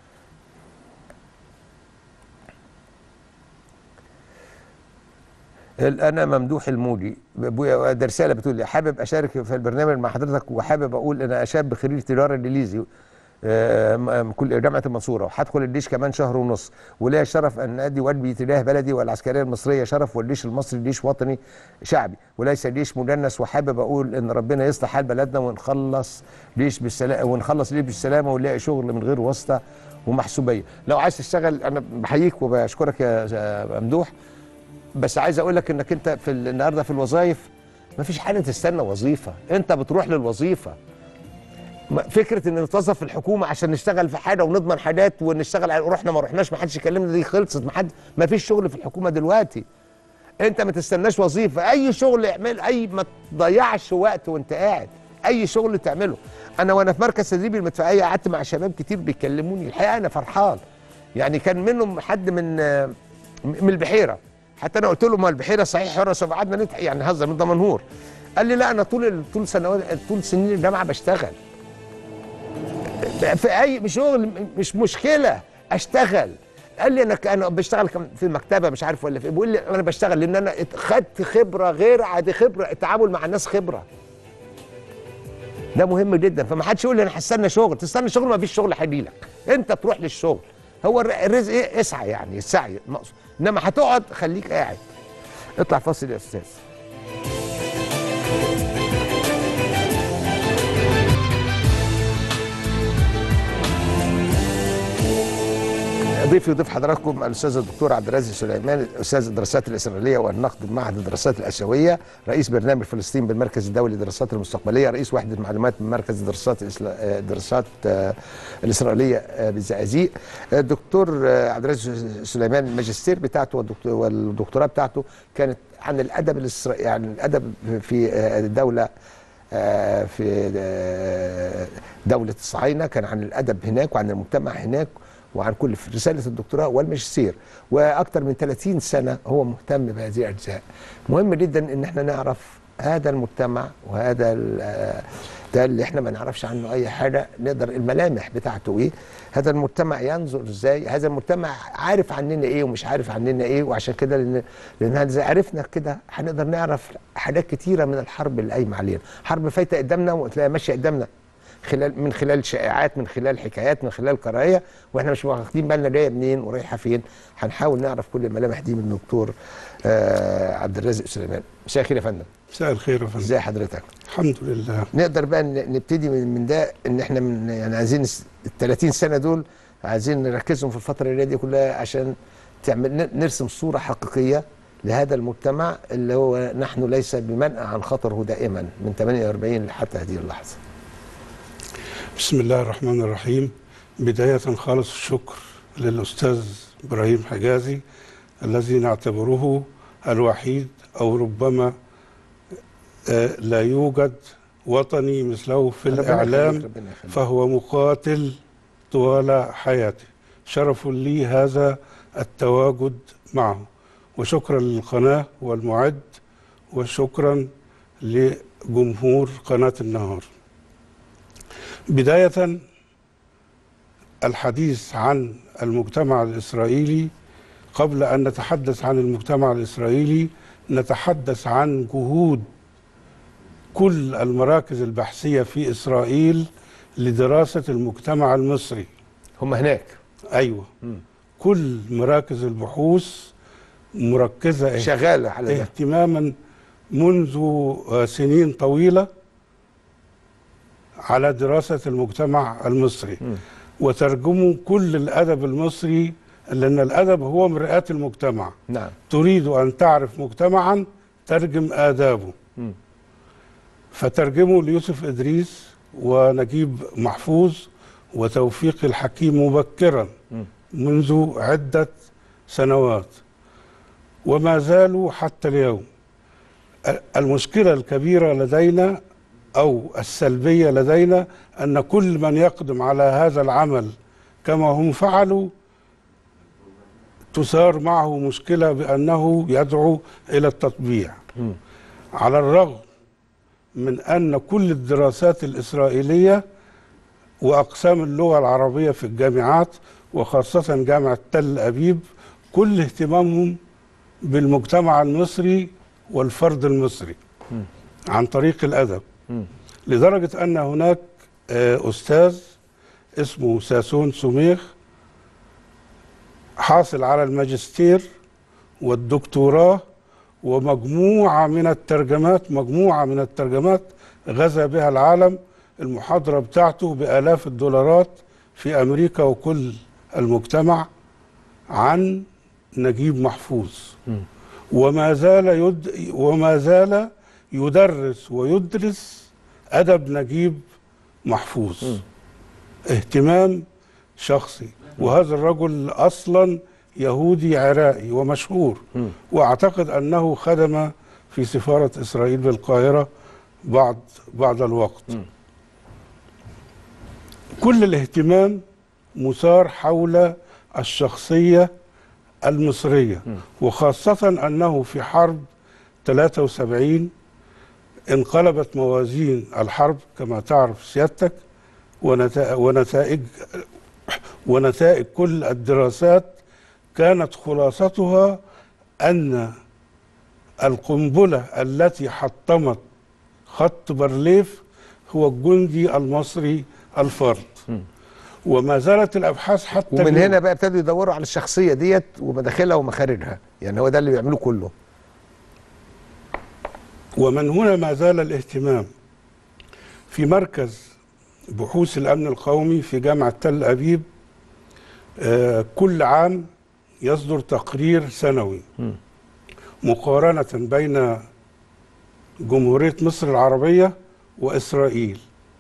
انا ممدوح المولي ابويا ده رساله بتقول لي حابب اشارك في البرنامج مع حضرتك وحابب اقول انا شاب خريج تجاره انجليزي آه، م- كل جامعه المنصوره وهدخل الجيش كمان شهر ونص وليا شرف ان ادي واجبي تجاه بلدي والعسكريه المصريه شرف والجيش المصري جيش وطني شعبي وليس جيش مدنس وحابب اقول ان ربنا يصلح حال بلدنا ونخلص جيش بالسلامه ونخلص جيش بالسلامه ونلاقي شغل من غير واسطه ومحسوبيه لو عايز تشتغل انا بحييك وبشكرك يا يا ممدوح بس عايز اقول لك انك انت في ال- النهارده في الوظائف ما فيش حاجه تستنى وظيفه انت بتروح للوظيفه ما- فكره ان نتوظف في الحكومه عشان نشتغل في حاجه ونضمن حاجات ونشتغل على رحنا ما رحناش ما حدش يكلمنا دي خلصت ما حد ما فيش شغل في الحكومه دلوقتي انت ما تستناش وظيفه اي شغل اعمل اي ما تضيعش وقت وانت قاعد اي شغل تعمله انا وانا في مركز تدريب المدفعيه قعدت مع شباب كتير بيكلموني الحقيقه انا فرحان يعني كان منهم حد من آه، من البحيره حتى انا قلت له ما البحيره صحيح حرس وقعدنا نضحك يعني نهزر من دمنهور قال لي لا انا طول طول سنوات طول سنين الجامعه بشتغل في اي شغل مش مشكله اشتغل قال لي انا ك- انا بشتغل كم- في مكتبه مش عارف ولا في بيقول لي انا بشتغل لان انا ات- خدت خبره غير عادي خبره التعامل مع الناس خبره ده مهم جدا فما حدش يقول لي انا هستنى شغل تستنى شغل ما فيش شغل هيجي لك انت تروح للشغل هو الر- الرزق ايه اسعى يعني السعي مقصود انما هتقعد خليك قاعد اطلع فاصل يا استاذ ضيفي وضيف حضراتكم الاستاذ الدكتور عبد الرازق سليمان استاذ الدراسات الاسرائيليه والنقد بمعهد الدراسات الاسيويه رئيس برنامج فلسطين بالمركز الدولي للدراسات المستقبليه رئيس وحده معلومات من مركز الدراسات الإسلا- آه، الدراسات آه، الاسرائيليه آه، بالزقازيق الدكتور آه، عبد الرازق سليمان الماجستير بتاعته والدكتور- والدكتوراه بتاعته كانت عن الادب الاسرائيلي عن الادب في آه، الدوله آه، في آه، دولة الصهاينة كان عن الأدب هناك وعن المجتمع هناك وعن كل في رسالة الدكتوراه والماجستير وأكثر من 30 سنة هو مهتم بهذه الأجزاء مهم جدا إن احنا نعرف هذا المجتمع وهذا ال- آه، ده اللي احنا ما نعرفش عنه اي حاجه نقدر الملامح بتاعته ايه هذا المجتمع ينظر ازاي هذا المجتمع عارف عننا ايه ومش عارف عننا ايه وعشان كده لان لان اذا عرفنا كده هنقدر نعرف حاجات كتيره من الحرب اللي قايمه علينا حرب فايته قدامنا وتلاقيها ماشيه قدامنا خلال من خلال شائعات من خلال حكايات من خلال كراهيه واحنا مش واخدين بالنا جايه منين ورايحه فين هنحاول نعرف كل الملامح دي من الدكتور آه عبد الرازق سليمان مساء الخير يا فندم مساء الخير يا فندم ازي حضرتك الحمد لله نقدر بقى ن- نبتدي من, من ده ان احنا من يعني عايزين الس- ال 30 سنه دول عايزين نركزهم في الفتره اللي دي كلها عشان تعمل ن- نرسم صوره حقيقيه لهذا المجتمع اللي هو نحن ليس بمنأى عن خطره دائما من 48 حتى هذه اللحظه. بسم الله الرحمن الرحيم بداية خالص الشكر للأستاذ إبراهيم حجازي الذي نعتبره الوحيد أو ربما آه، لا يوجد وطني مثله في ربنا الإعلام يخليك، ربنا يخليك. فهو مقاتل طوال حياته شرف لي هذا التواجد معه وشكرا للقناة والمعد وشكرا لجمهور قناة النهار بداية الحديث عن المجتمع الإسرائيلي قبل أن نتحدث عن المجتمع الإسرائيلي نتحدث عن جهود كل المراكز البحثية في إسرائيل لدراسة المجتمع المصري هم هناك أيوة كل مراكز البحوث مركزة شغاله على ده اهتماما منذ آه، سنين طويلة على دراسة المجتمع المصري وترجموا كل الأدب المصري لأن الأدب هو مرآة المجتمع نعم تريد أن تعرف مجتمعا ترجم آدابه مم. فترجموا ليوسف إدريس ونجيب محفوظ وتوفيق الحكيم مبكرا منذ عدة سنوات وما زالوا حتى اليوم المشكلة الكبيرة لدينا أو السلبية لدينا أن كل من يقدم على هذا العمل كما هم فعلوا تثار معه مشكلة بأنه يدعو إلى التطبيع على الرغم من أن كل الدراسات الإسرائيلية وأقسام اللغة العربية في الجامعات وخاصة جامعة تل أبيب كل اهتمامهم بالمجتمع المصري والفرد المصري عن طريق الأدب لدرجة أن هناك آه، أستاذ اسمه ساسون سميخ حاصل على الماجستير والدكتوراه ومجموعة من الترجمات مجموعة من الترجمات غزا بها العالم المحاضرة بتاعته بآلاف الدولارات في أمريكا وكل المجتمع عن نجيب محفوظ وما زال يد وما زال يدرس ويدرس أدب نجيب محفوظ اهتمام شخصي وهذا الرجل أصلا يهودي عراقي ومشهور وأعتقد أنه خدم في سفارة إسرائيل بالقاهرة بعض بعض الوقت كل الاهتمام مثار حول الشخصية المصرية وخاصة أنه في حرب 73 انقلبت موازين الحرب كما تعرف سيادتك ونتا- ونتائج ونتائج كل الدراسات كانت خلاصتها أن القنبلة التي حطمت خط بارليف هو الجندي المصري الفرد وما زالت الأبحاث حتى ومن اليوم- هنا بقى ابتدوا يدوروا على الشخصيه ديت ومداخلها ومخارجها يعني هو ده اللي بيعملوه كله ومن هنا ما زال الاهتمام في مركز بحوث الأمن القومي في جامعة تل أبيب آه، كل عام يصدر تقرير سنوي مقارنة بين جمهورية مصر العربية وإسرائيل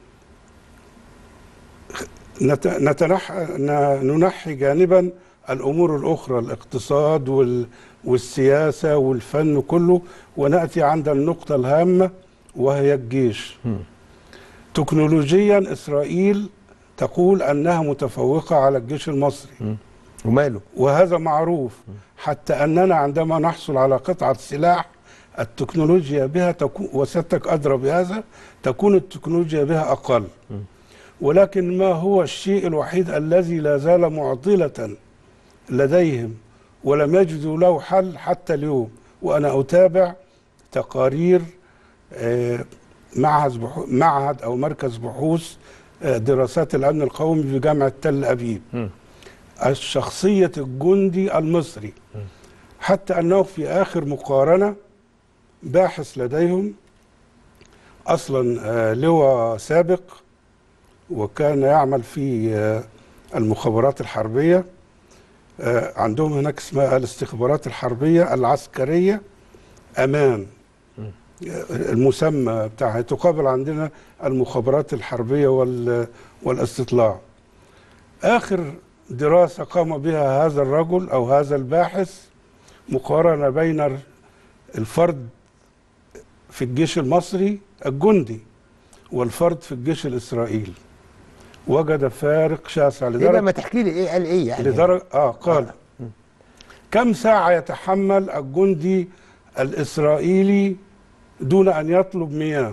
نت- نتنح ن- ننحي جانبا الأمور الأخرى الاقتصاد وال والسياسة والفن كله ونأتي عند النقطة الهامة وهي الجيش تكنولوجيا إسرائيل تقول أنها متفوقة على الجيش المصري وماله وهذا معروف حتى أننا عندما نحصل على قطعة سلاح التكنولوجيا بها تكون وسيادتك ادرى بهذا تكون التكنولوجيا بها اقل ولكن ما هو الشيء الوحيد الذي لا زال معضله لديهم ولم يجدوا له حل حتى اليوم وانا اتابع تقارير آه، معهد بحو- معهد او مركز بحوث آه، دراسات الامن القومي بجامعه تل ابيب الشخصيه الجندي المصري حتى انه في اخر مقارنه باحث لديهم اصلا آه، لواء سابق وكان يعمل في آه، المخابرات الحربيه آه، عندهم هناك اسمها الاستخبارات الحربيه العسكريه امان المسمى بتاعها تقابل عندنا المخابرات الحربيه وال- والاستطلاع اخر دراسه قام بها هذا الرجل او هذا الباحث مقارنه بين الفرد في الجيش المصري الجندي والفرد في الجيش الاسرائيلي وجد فارق شاسع ايه بقى لدرجه ما تحكي لي ايه قال ايه يعني لدرجة اه قال كم ساعة يتحمل الجندي الإسرائيلي دون أن يطلب مياه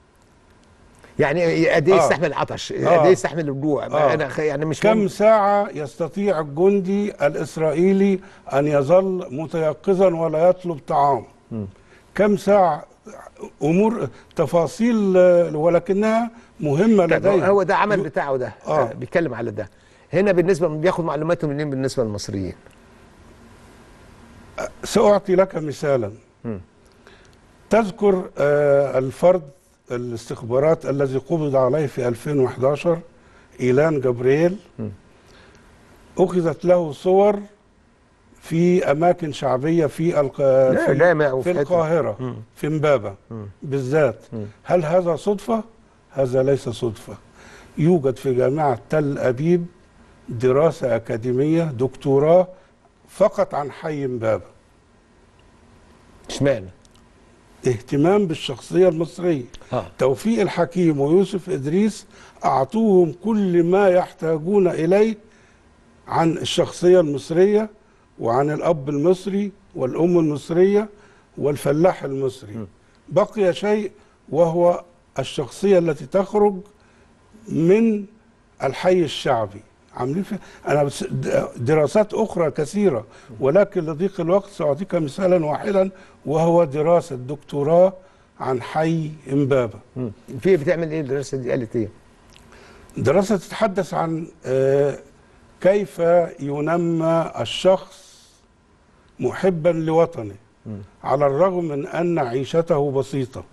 يعني قد ايه آه. يستحمل العطش قد آه. ايه يستحمل الجوع آه. انا خ- يعني مش كم مهم. ساعة يستطيع الجندي الإسرائيلي أن يظل متيقظا ولا يطلب طعام كم ساعة أمور تفاصيل آه، ولكنها مهمة طيب هو- لديه هو ده عمل بتاعه ده آه. آه. بيتكلم على ده هنا بالنسبه بياخد معلوماته منين بالنسبه للمصريين سأعطي لك مثالا تذكر آه، الفرد الاستخبارات الذي قبض عليه في 2011 إيلان جبريل أخذت له صور في أماكن شعبية في الق... لا، في, جامع في وفي حتة. القاهرة في امبابة بالذات هل هذا صدفة؟ هذا ليس صدفة يوجد في جامعة تل أبيب دراسة أكاديمية دكتوراه فقط عن حي امبابة اشمعنى اهتمام بالشخصية المصرية آه. توفيق الحكيم ويوسف إدريس أعطوهم كل ما يحتاجون إليه عن الشخصية المصرية وعن الأب المصري والأم المصرية والفلاح المصري بقي شيء وهو الشخصية التي تخرج من الحي الشعبي عاملين في انا بس د- دراسات اخرى كثيره ولكن لضيق الوقت ساعطيك مثالا واحدا وهو دراسه دكتوراه عن حي امبابه مم. في بتعمل ايه الدراسه دي قالت ايه دراسه تتحدث عن آه، كيف ينمى الشخص محبا لوطنه على الرغم من ان عيشته بسيطه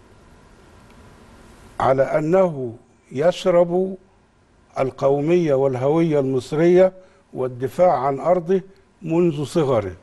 على انه يشرب القوميه والهويه المصريه والدفاع عن ارضه منذ صغره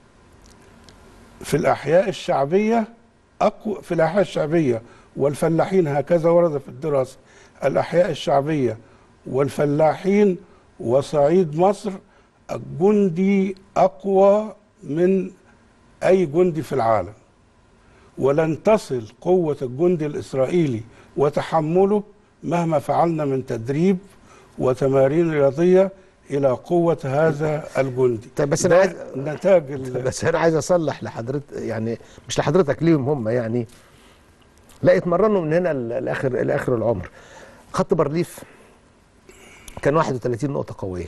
في الاحياء الشعبيه أقوى في الاحياء الشعبيه والفلاحين هكذا ورد في الدراسه الاحياء الشعبيه والفلاحين وصعيد مصر الجندي اقوى من اي جندي في العالم ولن تصل قوة الجندي الإسرائيلي وتحمله مهما فعلنا من تدريب وتمارين رياضية إلى قوة هذا الجندي طيب بس أنا ده عايز- نتاج ال- بس انا عايز اصلح لحضرتك يعني مش لحضرتك ليهم هم يعني لا اتمرنوا من هنا ل- لاخر لاخر العمر خط بارليف كان 31 نقطه قويه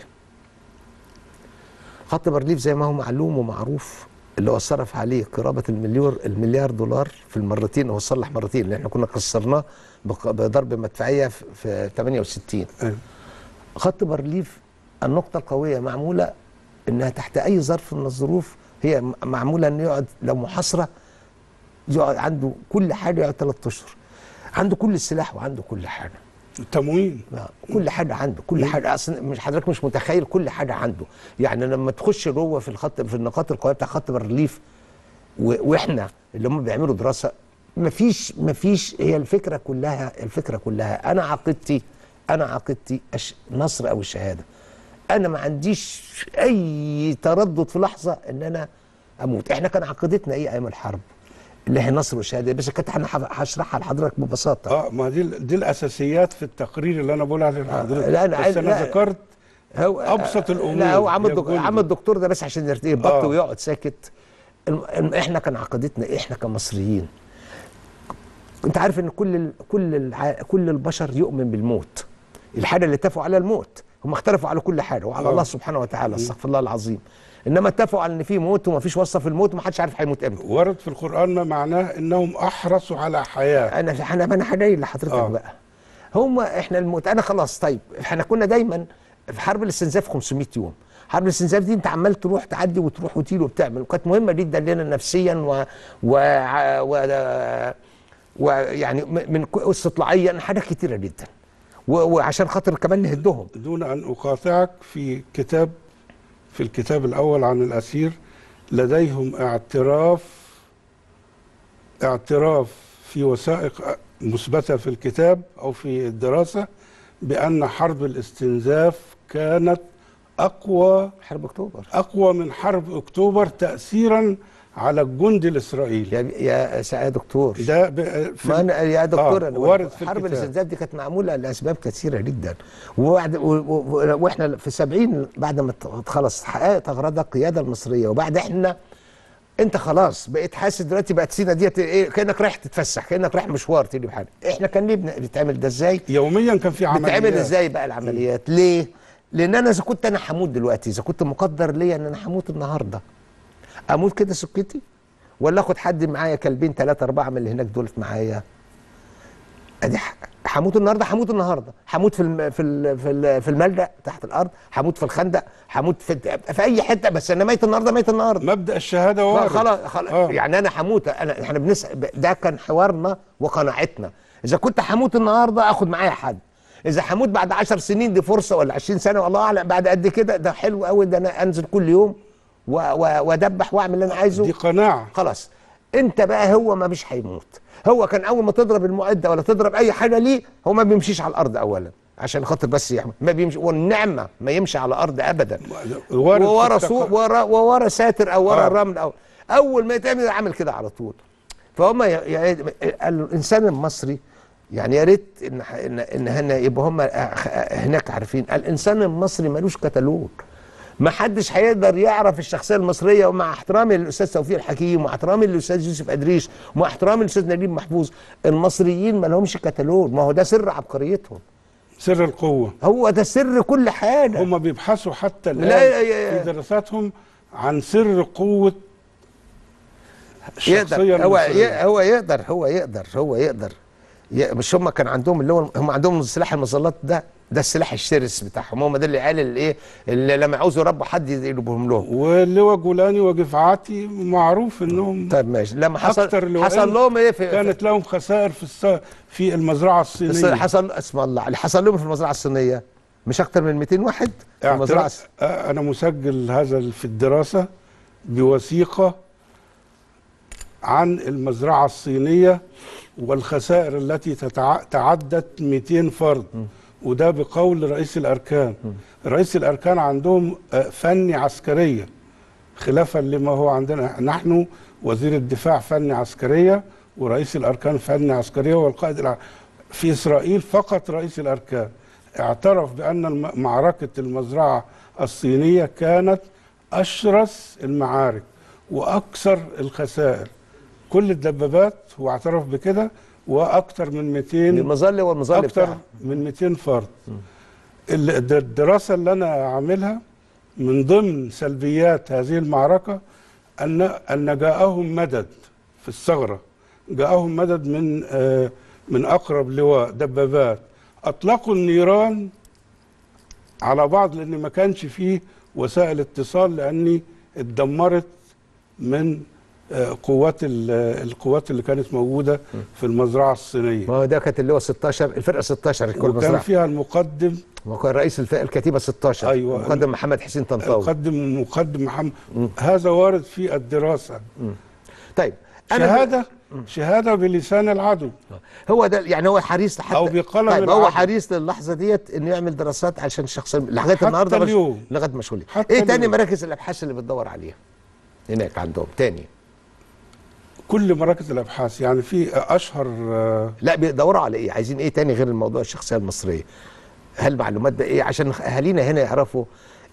خط بارليف زي ما هو معلوم ومعروف اللي هو صرف عليه قرابه المليار المليار دولار في المرتين هو صلح مرتين لان احنا كنا كسرناه بق- بضرب مدفعيه في- في 68 أيوة. خط بارليف النقطة القوية معمولة انها تحت اي ظرف من الظروف هي م- معمولة انه يقعد لو محاصرة يقعد عنده كل حاجة يقعد ثلاث اشهر عنده كل السلاح وعنده كل حاجة تموين آه، كل حاجة عنده كل حاجة اصلا مش حضرتك مش متخيل كل حاجة عنده يعني لما تخش جوه في الخط في النقاط القوية بتاع خط بارليف و- واحنا اللي هم بيعملوا دراسه مفيش مفيش هي الفكره كلها الفكره كلها انا عقيدتي انا عقيدتي أش- نصر او الشهاده انا ما عنديش اي تردد في لحظه ان انا اموت احنا كان عقيدتنا ايه ايام الحرب اللي هي نصر والشهاده بس كنت انا ح- هشرحها لحضرتك ببساطه اه ما دي دي الاساسيات في التقرير اللي انا بقول عليه لحضرتك لا، أنا بس عايز- انا لا. ذكرت هو أبسط الأمور لا هو عم يا الدكتور جندي. عم الدكتور ده بس عشان يرتقي بط آه. ويقعد ساكت الم- الم- احنا كان عقيدتنا إيه؟ احنا كمصريين انت عارف ان كل ال كل الع... كل البشر يؤمن بالموت الحاجه اللي اتفقوا على الموت هم اختلفوا على كل حاجه وعلى آه. الله سبحانه وتعالى استغفر الله العظيم انما اتفقوا على ان في موت وما فيش وصف الموت وما حدش عارف هيموت امتى ورد في القرآن ما معناه انهم احرصوا على حياة انا انا انا هدايل لحضرتك آه. بقى هم احنا الموت انا خلاص طيب احنا كنا دايما في حرب الاستنزاف 500 يوم حرب الاستنزاف دي انت عمال تروح تعدي وتروح وتيجي وبتعمل وكانت مهمه جدا لنا نفسيا و و, و... ويعني م- من ك- استطلاعيا حاجات كتيره جدا و... وعشان خاطر كمان نهدهم دون ان اقاطعك في كتاب في الكتاب الاول عن الاسير لديهم اعتراف اعتراف في وثائق مثبته في الكتاب او في الدراسه بان حرب الاستنزاف كانت اقوى حرب اكتوبر اقوى من حرب اكتوبر تاثيرا على الجندي الاسرائيلي يا يا سعاده دكتور ده ب- في ما أنا يا دكتور آه أنا وارد في حرب الكتاب. الاستنزاف دي كانت معموله لاسباب كثيره جدا وبعد و- و- واحنا في 70 بعد ما ت- خلص حققت اغراضها القياده المصريه وبعد احنا انت خلاص بقيت حاسس دلوقتي بقت سينا ديت ايه كانك رايح تتفسح كانك رايح مشوار تيجي بحاجه احنا كان ليه بن- بنتعمل ده ازاي؟ يوميا كان في عمليات بتعمل ازاي بقى العمليات؟ ليه؟ لان انا اذا كنت انا هموت دلوقتي اذا كنت مقدر ليا ان انا هموت النهارده اموت كده سكتي ولا اخد حد معايا كلبين ثلاثه اربعه من اللي هناك دولت معايا ادي ح- هموت النهارده هموت النهارده هموت في الم... في ال... في ال... في الملجأ تحت الارض هموت في الخندق هموت في في اي حته بس انا ميت النهارده ميت النهارده مبدا الشهاده وارد خلاص خلاص آه. يعني انا هموت انا احنا بنسال ده كان حوارنا وقناعتنا اذا كنت هموت النهارده اخد معايا حد اذا هموت بعد 10 سنين دي فرصه ولا 20 سنه والله اعلم بعد قد كده ده حلو قوي ده انا انزل كل يوم و- و- وادبح واعمل اللي انا عايزه دي قناعه خلاص انت بقى هو ما مش هيموت هو كان اول ما تضرب المعده ولا تضرب اي حاجه ليه هو ما بيمشيش على الارض اولا عشان خاطر بس يحمي ما بيمشي والنعمه ما يمشي على الارض ابدا وارد في وورا التق- سوق ورا وورا ساتر او ورا آه. الرمل او اول ما يتعمل عمل كده على طول فهم ي- ي- الانسان المصري يعني يا ريت ان ان ان هن يبقى هم هناك عارفين الانسان المصري ملوش كتالوج ما حدش هيقدر يعرف الشخصيه المصريه ومع احترامي للاستاذ توفيق الحكيم ومع احترامي للاستاذ يوسف ادريس ومع احترامي للاستاذ نجيب محفوظ المصريين ما لهمش كتالوج ما هو ده سر عبقريتهم سر القوه هو ده سر كل حاجه هم بيبحثوا حتى لا، الان يا- يا- في دراساتهم عن سر قوه الشخصيه يقدر هو المصرية. ي- هو يقدر هو يقدر هو يقدر ي- مش هم كان عندهم اللي هو هم عندهم سلاح المظلات ده ده السلاح الشرس بتاعهم هم ده اللي قال الايه اللي لما يعوزوا يربوا حد يجيبهم لهم واللواء جولاني وجفعاتي معروف انهم طيب ماشي لما حصل أكتر لواءين حصل لهم ايه في كانت لهم خسائر في الس... في المزرعه في الصينيه حصل اسم الله اللي حصل لهم في المزرعه الصينيه مش اكتر من 200 واحد في المزرعه اعتراف آه، انا مسجل هذا في الدراسه بوثيقه عن المزرعه الصينيه والخسائر التي تتع... تعدت 200 فرد وده بقول رئيس الاركان رئيس الاركان عندهم آه، فني عسكريه خلافا لما هو عندنا نحن وزير الدفاع فني عسكريه ورئيس الاركان فني عسكريه والقائد الع... في اسرائيل فقط رئيس الاركان اعترف بان الم- معركه المزرعه الصينيه كانت اشرس المعارك واكثر الخسائر كل الدبابات هو اعترف بكده واكثر من 200 المظله والمظله اكثر بتاعها من 200 فرد ال- الد- الدراسه اللي انا عاملها من ضمن سلبيات هذه المعركه ان ان جاءهم مدد في الثغره جاءهم مدد من آه، من اقرب لواء دبابات اطلقوا النيران على بعض لان ما كانش فيه وسائل اتصال لاني اتدمرت من آه، قوات ال- القوات اللي كانت موجوده في المزرعه الصينيه ما هو ده كانت اللي هو 16 الفرقه 16 كل وكان مزرعه فيها المقدم ما كان رئيس الفرقه الكتيبه 16 أيوة. مقدم محمد حسين طنطاوي المقدم مقدم محمد هذا وارد في الدراسه طيب شهاده شهاده بلسان العدو هو ده يعني هو حريص حتى أو بقلم طيب هو العدل. حريص للحظه ديت انه يعمل دراسات عشان الشخص لغايه حتى النهارده مش- اليوم. لغايه مشغولين حتى ايه تاني اليوم. مراكز الابحاث اللي بتدور عليها هناك عندهم تاني كل مراكز الابحاث يعني في اشهر آه، لا بيدوروا على ايه عايزين ايه تاني غير الموضوع الشخصيه المصريه هل معلومات ده ايه عشان اهالينا هنا يعرفوا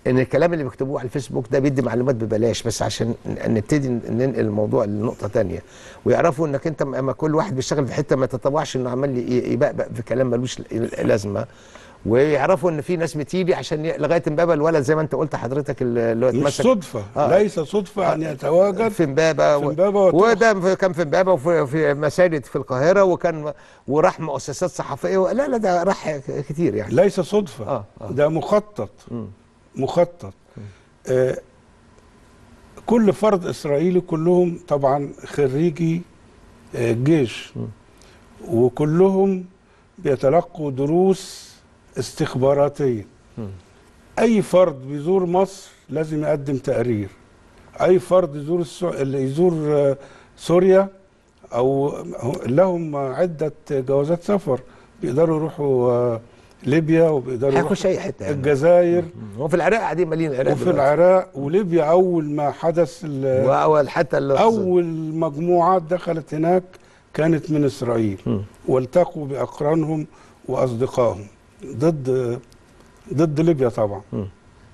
ان الكلام اللي بيكتبوه على الفيسبوك ده بيدي معلومات ببلاش بس عشان ن- نبتدي ننقل الموضوع لنقطه تانية ويعرفوا انك انت اما كل واحد بيشتغل في حته ما تتطوعش انه عمال ي- يبقبق في كلام ملوش ل- لازمه ويعرفوا ان في ناس بتيجي عشان ي- لغايه امبابه الولد زي ما انت قلت حضرتك اللي هو مش اتمسك صدفه آه. ليس صدفه ان يتواجد في امبابه في إمبابة وتخ- وده في- كان في امبابه وفي في مساجد في القاهره وكان وراح مؤسسات صحفيه لا لا ده راح كتير يعني ليس صدفه آه، آه. ده مخطط مخطط آه كل فرد اسرائيلي كلهم طبعا خريجي آه جيش وكلهم بيتلقوا دروس استخباراتيه اي فرد بيزور مصر لازم يقدم تقرير اي فرد يزور السو... اللي يزور آه، سوريا او هو- لهم عده جوازات سفر بيقدروا يروحوا آه، ليبيا وبيقدروا هيخش يروحوا اي حته يعني. الجزائر هو في العراق قاعدين مالين العراق وفي دلوقتي. العراق وليبيا اول ما حدث ال- واول حتى اللي اول مجموعات دخلت هناك كانت من اسرائيل مم. والتقوا باقرانهم واصدقائهم ضد ضد ليبيا طبعا مم.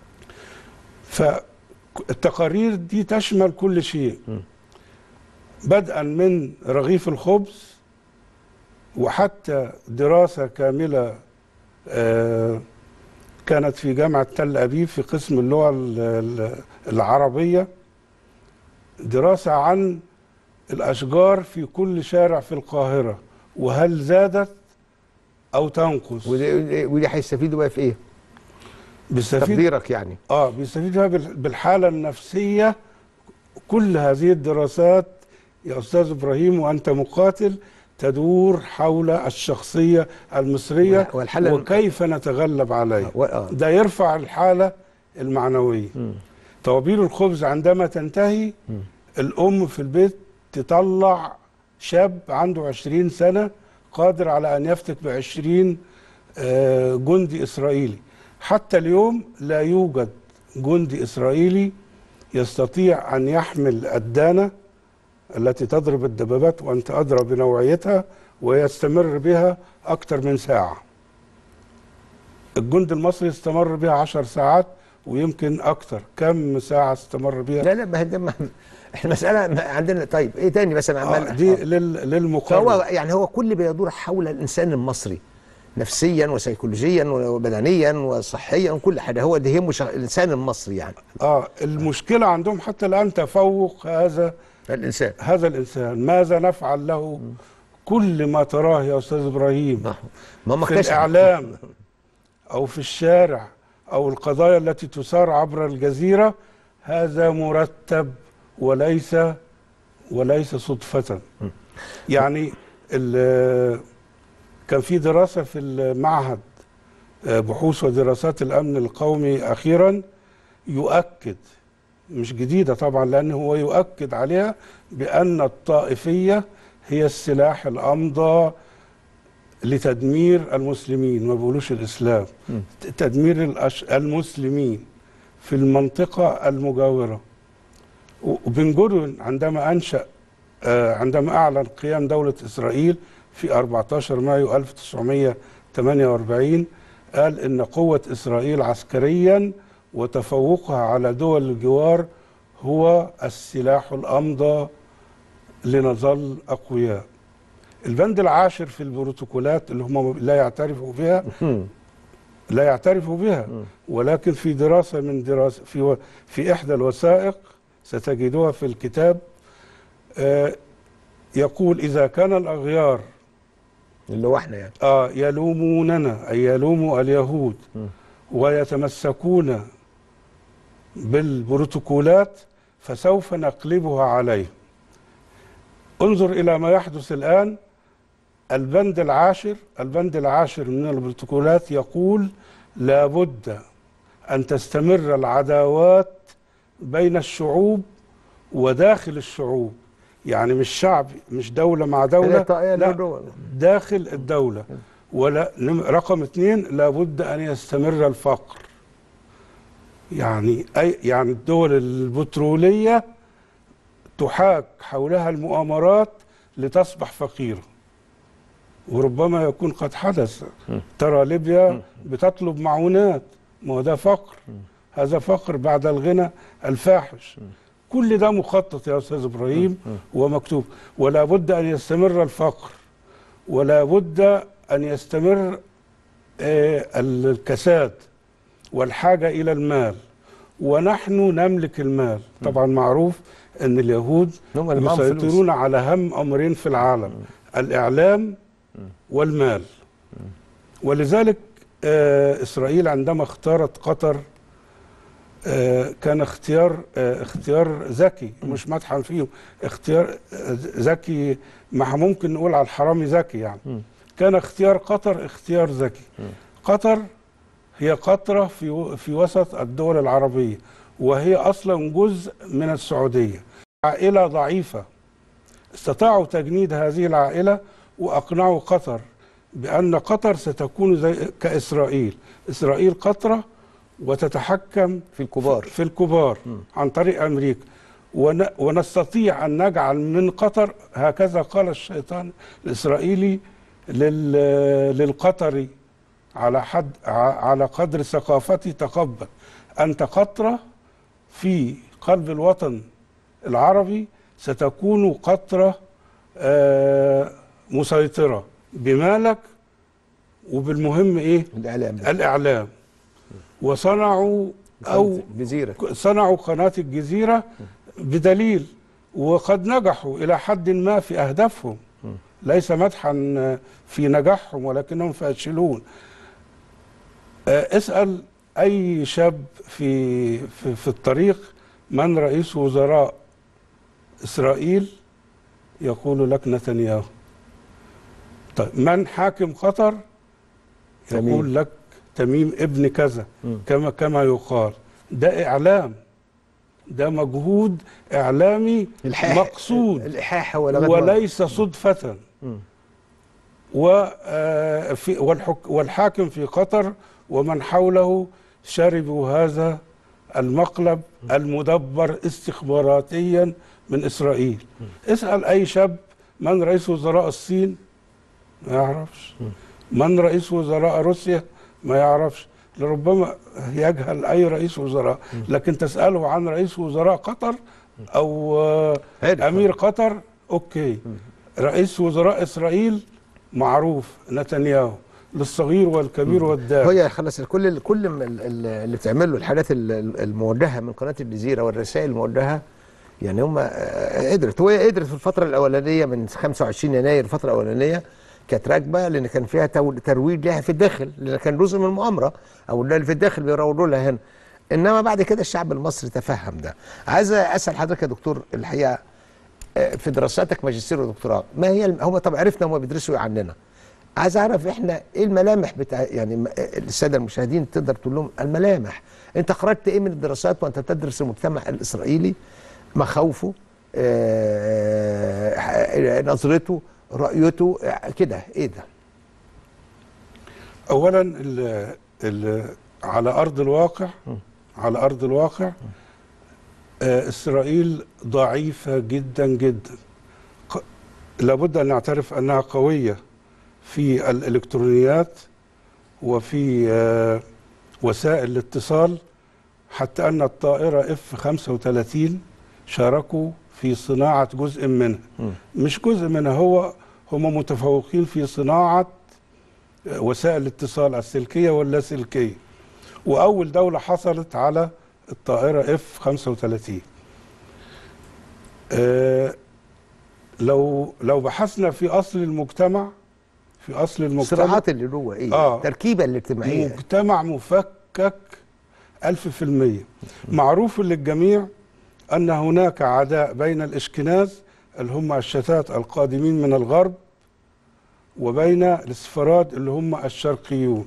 فالتقارير دي تشمل كل شيء مم. بدءا من رغيف الخبز وحتى دراسه كامله آه، كانت في جامعه تل ابيب في قسم اللغه ال- ال- العربيه دراسه عن الاشجار في كل شارع في القاهره وهل زادت او تنقص ودي, ودي هيستفيدوا بقى في ايه؟ بيستفيد تقديرك يعني اه بيستفيد بقى بال- بالحاله النفسيه كل هذه الدراسات يا استاذ ابراهيم وانت مقاتل تدور حول الشخصيه المصريه والحالة- وكيف نتغلب عليها و- آه. ده يرفع الحاله المعنويه مم. طوابير الخبز عندما تنتهي الام في البيت تطلع شاب عنده عشرين سنه قادر على ان يفتك بعشرين آه، جندي اسرائيلي حتى اليوم لا يوجد جندي اسرائيلي يستطيع ان يحمل الدانه التي تضرب الدبابات وانت ادرى بنوعيتها ويستمر بها اكثر من ساعه الجند المصري استمر بها عشر ساعات ويمكن اكثر كم ساعه استمر بها لا لا ما هي ده ما- المساله ما- عندنا طيب ايه تاني مثلا آه عمال دي آه. لل- فهو للمقارنه يعني هو كل بيدور حول الانسان المصري نفسيا وسيكولوجيا وبدنيا وصحيا وكل حاجه هو ده يهمه شغ- الانسان المصري يعني اه المشكله عندهم حتى الان تفوق هذا الانسان هذا الانسان ماذا نفعل له كل ما تراه يا استاذ ابراهيم ما هم في اكتشفوا. الاعلام او في الشارع او القضايا التي تثار عبر الجزيره هذا مرتب وليس وليس صدفه يعني ال- كان في دراسه في المعهد آه، بحوث ودراسات الامن القومي اخيرا يؤكد مش جديده طبعا لان هو يؤكد عليها بان الطائفيه هي السلاح الامضى لتدمير المسلمين ما بيقولوش الاسلام تدمير الأش... المسلمين في المنطقه المجاوره و- وبن جوريون عندما انشا آه، عندما اعلن قيام دوله اسرائيل في 14 مايو 1948 قال ان قوه اسرائيل عسكريا وتفوقها على دول الجوار هو السلاح الامضى لنظل اقوياء البند العاشر في البروتوكولات اللي هم لا يعترفوا بها لا يعترفوا بها ولكن في دراسه من دراسه في و- في احدى الوثائق ستجدوها في الكتاب آه، يقول اذا كان الاغيار اللي هو احنا يعني آه يلوموننا أي يلوموا اليهود ويتمسكون بالبروتوكولات فسوف نقلبها عليهم انظر إلى ما يحدث الآن البند العاشر البند العاشر من البروتوكولات يقول لابد أن تستمر العداوات بين الشعوب وداخل الشعوب يعني مش شعب مش دولة مع دولة لا لا داخل الدولة ولا نم- رقم اثنين لابد أن يستمر الفقر يعني أي يعني الدول البترولية تحاك حولها المؤامرات لتصبح فقيرة وربما يكون قد حدث ترى ليبيا بتطلب معونات ما هو ده فقر هذا فقر بعد الغنى الفاحش كل ده مخطط يا استاذ ابراهيم ومكتوب ولا بد ان يستمر الفقر ولا بد ان يستمر آه، الكساد والحاجه الى المال ونحن نملك المال طبعا معروف ان اليهود هم اللي معاهم فلوس. يسيطرون على اهم امرين في العالم الاعلام والمال ولذلك آه، اسرائيل عندما اختارت قطر آه، كان اختيار آه، اختيار ذكي مش مدحا فيهم اختيار آه، ذكي ما ممكن نقول على الحرامي ذكي يعني كان اختيار قطر اختيار ذكي قطر هي قطرة في في وسط الدول العربية وهي أصلا جزء من السعودية عائلة ضعيفة استطاعوا تجنيد هذه العائلة وأقنعوا قطر بأن قطر ستكون زي كإسرائيل إسرائيل قطرة وتتحكم في الكبار في الكبار عن طريق أمريكا ون ونستطيع أن نجعل من قطر هكذا قال الشيطان الإسرائيلي لل للقطري على حد ع- على قدر ثقافتي تقبل أنت قطرة في قلب الوطن العربي ستكون قطرة آه، مسيطرة بمالك وبالمهم إيه الاعلام ده. الإعلام وصنعوا أو جزيره صنعوا قناة الجزيرة بدليل وقد نجحوا إلى حد ما في أهدافهم ليس مدحا في نجاحهم ولكنهم فاشلون آه، اسأل أي شاب في في, في الطريق من رئيس وزراء إسرائيل يقول لك نتنياهو طيب من حاكم قطر تميم. يقول لك تميم ابن كذا كما كما يقال ده إعلام ده مجهود إعلامي الحاح مقصود الإحاحة ولا وليس صدفة وفي والحك والحاكم في قطر ومن حوله شربوا هذا المقلب المدبر استخباراتيا من إسرائيل اسأل أي شاب من رئيس وزراء الصين ما يعرفش من رئيس وزراء روسيا ما يعرفش لربما يجهل أي رئيس وزراء لكن تسأله عن رئيس وزراء قطر أو آه، عرف. أمير قطر أوكي رئيس وزراء إسرائيل معروف نتنياهو للصغير والكبير والداعي هي خلاص كل كل ما ال- ال- اللي بتعمل له الحاجات ال- ال- الموجهه من قناه الجزيره والرسائل الموجهه يعني هم آه، قدرت وهي قدرت في الفتره الاولانيه من 25 يناير الفتره الاولانيه كانت راكبه لان كان فيها تو- ترويج لها في الداخل لان كان جزء من المؤامره او اللي في الداخل بيروجوا لها هنا انما بعد كده الشعب المصري تفهم ده عايز اسال حضرتك يا دكتور الحقيقه آه، في دراساتك ماجستير ودكتوراه ما هي الم- هم طب عرفنا هم بيدرسوا ايه عننا عايز اعرف احنا ايه الملامح بتاع يعني م- الساده المشاهدين تقدر تقول لهم الملامح انت خرجت ايه من الدراسات وانت تدرس المجتمع الاسرائيلي مخاوفه آه، نظرته رؤيته آه، كده ايه ده اولا ال ال على ارض الواقع على ارض الواقع آه، اسرائيل ضعيفه جدا جدا ق- لابد ان نعترف انها قويه في الالكترونيات وفي آه، وسائل الاتصال حتى ان الطائره اف 35 شاركوا في صناعه جزء منها مش جزء منها هو هم متفوقين في صناعه وسائل الاتصال السلكية واللاسلكية وأول دولة حصلت على الطائرة اف 35 آه لو لو بحثنا في أصل المجتمع في أصل المجتمع الصراعات اللي جوه ايه آه. التركيبه الاجتماعيه مجتمع مفكك ألف في المية معروف للجميع أن هناك عداء بين الإشكناز اللي هم الشتات القادمين من الغرب وبين السفراد اللي هم الشرقيون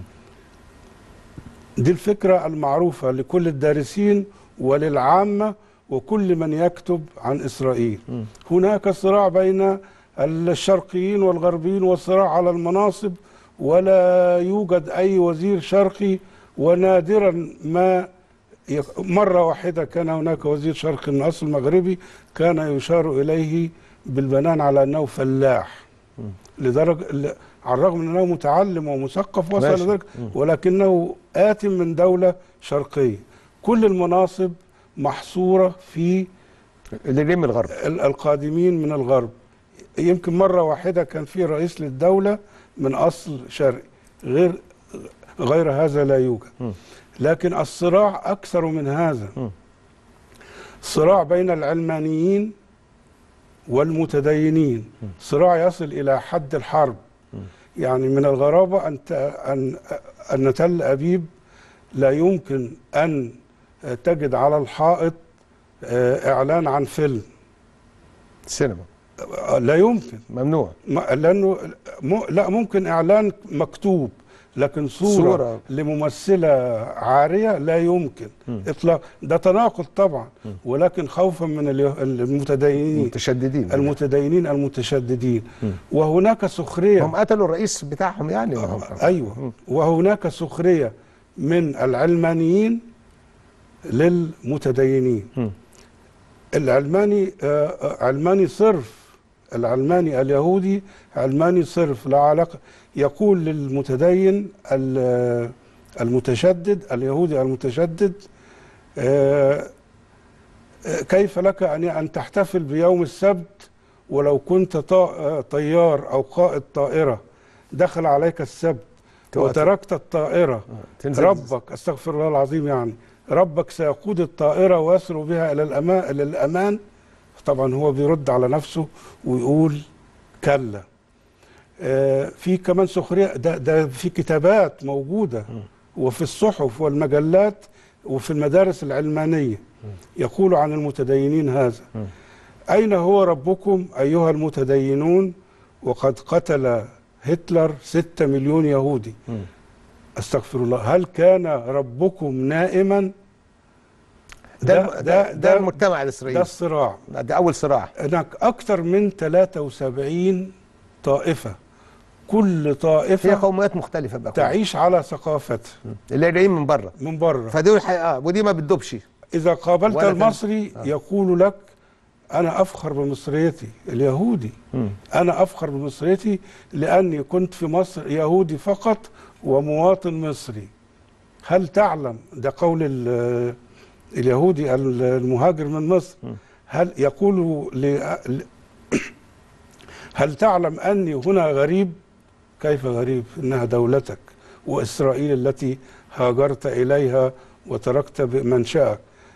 دي الفكرة المعروفة لكل الدارسين وللعامة وكل من يكتب عن إسرائيل هناك صراع بين الشرقيين والغربيين والصراع على المناصب ولا يوجد أي وزير شرقي ونادرا ما يق- مرة واحدة كان هناك وزير شرقي من أصل مغربي كان يشار إليه بالبنان على أنه فلاح لدرجة ل- على الرغم من أنه متعلم ومثقف وصل ماشي. لذلك ولكنه آت من دولة شرقية كل المناصب محصورة في الريم الغرب ال- القادمين من الغرب يمكن مرة واحدة كان في رئيس للدولة من أصل شرقي غير غير هذا لا يوجد لكن الصراع أكثر من هذا صراع بين العلمانيين والمتدينين صراع يصل إلى حد الحرب يعني من الغرابة أن ت- أن أن تل أبيب لا يمكن أن تجد على الحائط آه، إعلان عن فيلم السينما لا يمكن ممنوع ما- لانه م... لا ممكن اعلان مكتوب لكن صوره, صورة. صورة. لممثله عاريه لا يمكن اطلاق ده تناقض طبعا ولكن خوفا من اليه- المتدينين متشددين المتدينين المتشددين وهناك سخريه هم قتلوا الرئيس بتاعهم يعني ما هم- ايوه وهناك سخريه من العلمانيين للمتدينين العلماني آه، آه، علماني صرف العلماني اليهودي علماني صرف لا علاقه يقول للمتدين ال- المتشدد اليهودي المتشدد آه، آه، كيف لك ان ان تحتفل بيوم السبت ولو كنت طا- آه، طيار او قائد طائره دخل عليك السبت تقعد- وتركت الطائره تنزل- ربك استغفر الله العظيم يعني ربك سيقود الطائره ويصل بها الى الامان الى الامان طبعا هو بيرد على نفسه ويقول كلا آه، في كمان سخريه ده ده في كتابات موجوده وفي الصحف والمجلات وفي المدارس العلمانيه يقول عن المتدينين هذا اين هو ربكم ايها المتدينون وقد قتل هتلر ستة مليون يهودي استغفر الله هل كان ربكم نائما ده ده- ده, ده- ده ده- المجتمع ده الاسرائيلي الصراع ده اول صراع هناك أكثر من 73 طائفة كل هي طائفة قوميات مختلفه بقى كلها. تعيش على ثقافتها اللي جايين من بره من بره فدول حقيقة ودي ما بتدوبش إذا قابلت ولا كان- المصري يقول لك أنا أفخر بمصريتي اليهودي أنا أفخر بمصريتي لأني كنت في مصر يهودي فقط ومواطن مصري هل تعلم ده قول ال- اليهودي المهاجر من مصر هل يقول ل- ل- هل تعلم أني هنا غريب كيف غريب إنها دولتك وإسرائيل التي هاجرت إليها وتركت منشأك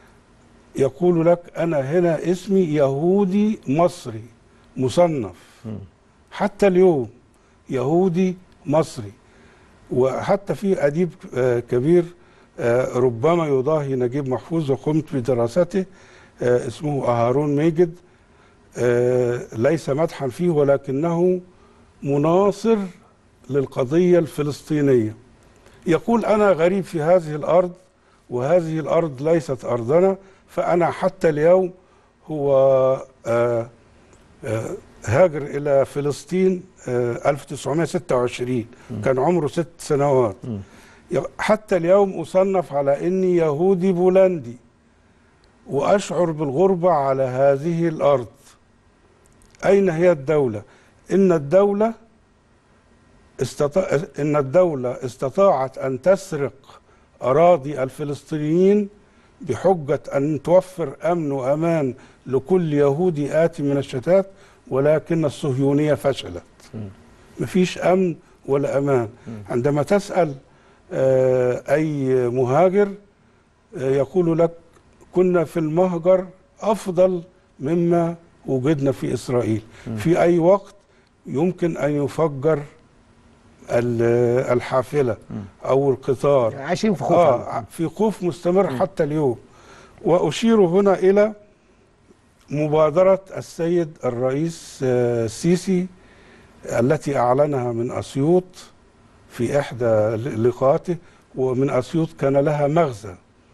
يقول لك أنا هنا اسمي يهودي مصري مصنف حتى اليوم يهودي مصري وحتى في أديب آه، كبير آه، ربما يضاهي نجيب محفوظ وقمت بدراسته آه، اسمه هارون ميجد آه، ليس مدحا فيه ولكنه مناصر للقضية الفلسطينية يقول أنا غريب في هذه الأرض وهذه الأرض ليست أرضنا فأنا حتى اليوم هو آه، آه، هاجر إلى فلسطين آه، 1926 كان عمره ست سنوات ي- حتى اليوم أصنف على أني يهودي بولندي وأشعر بالغربة على هذه الأرض أين هي الدولة؟ إن الدولة استطاع إن الدولة استطاعت أن تسرق أراضي الفلسطينيين بحجة أن توفر أمن وأمان لكل يهودي آتي من الشتات ولكن الصهيونية فشلت مفيش أمن ولا أمان عندما تسأل آه، أي مهاجر آه، يقول لك كنا في المهجر أفضل مما وجدنا في إسرائيل في أي وقت يمكن أن يفجر ال- الحافلة أو القطار عايشين في خوف آه في خوف مستمر حتى اليوم وأشير هنا إلى مبادرة السيد الرئيس آه، السيسي التي أعلنها من أسيوط في إحدى لقاءاته ومن أسيوط كان لها مغزى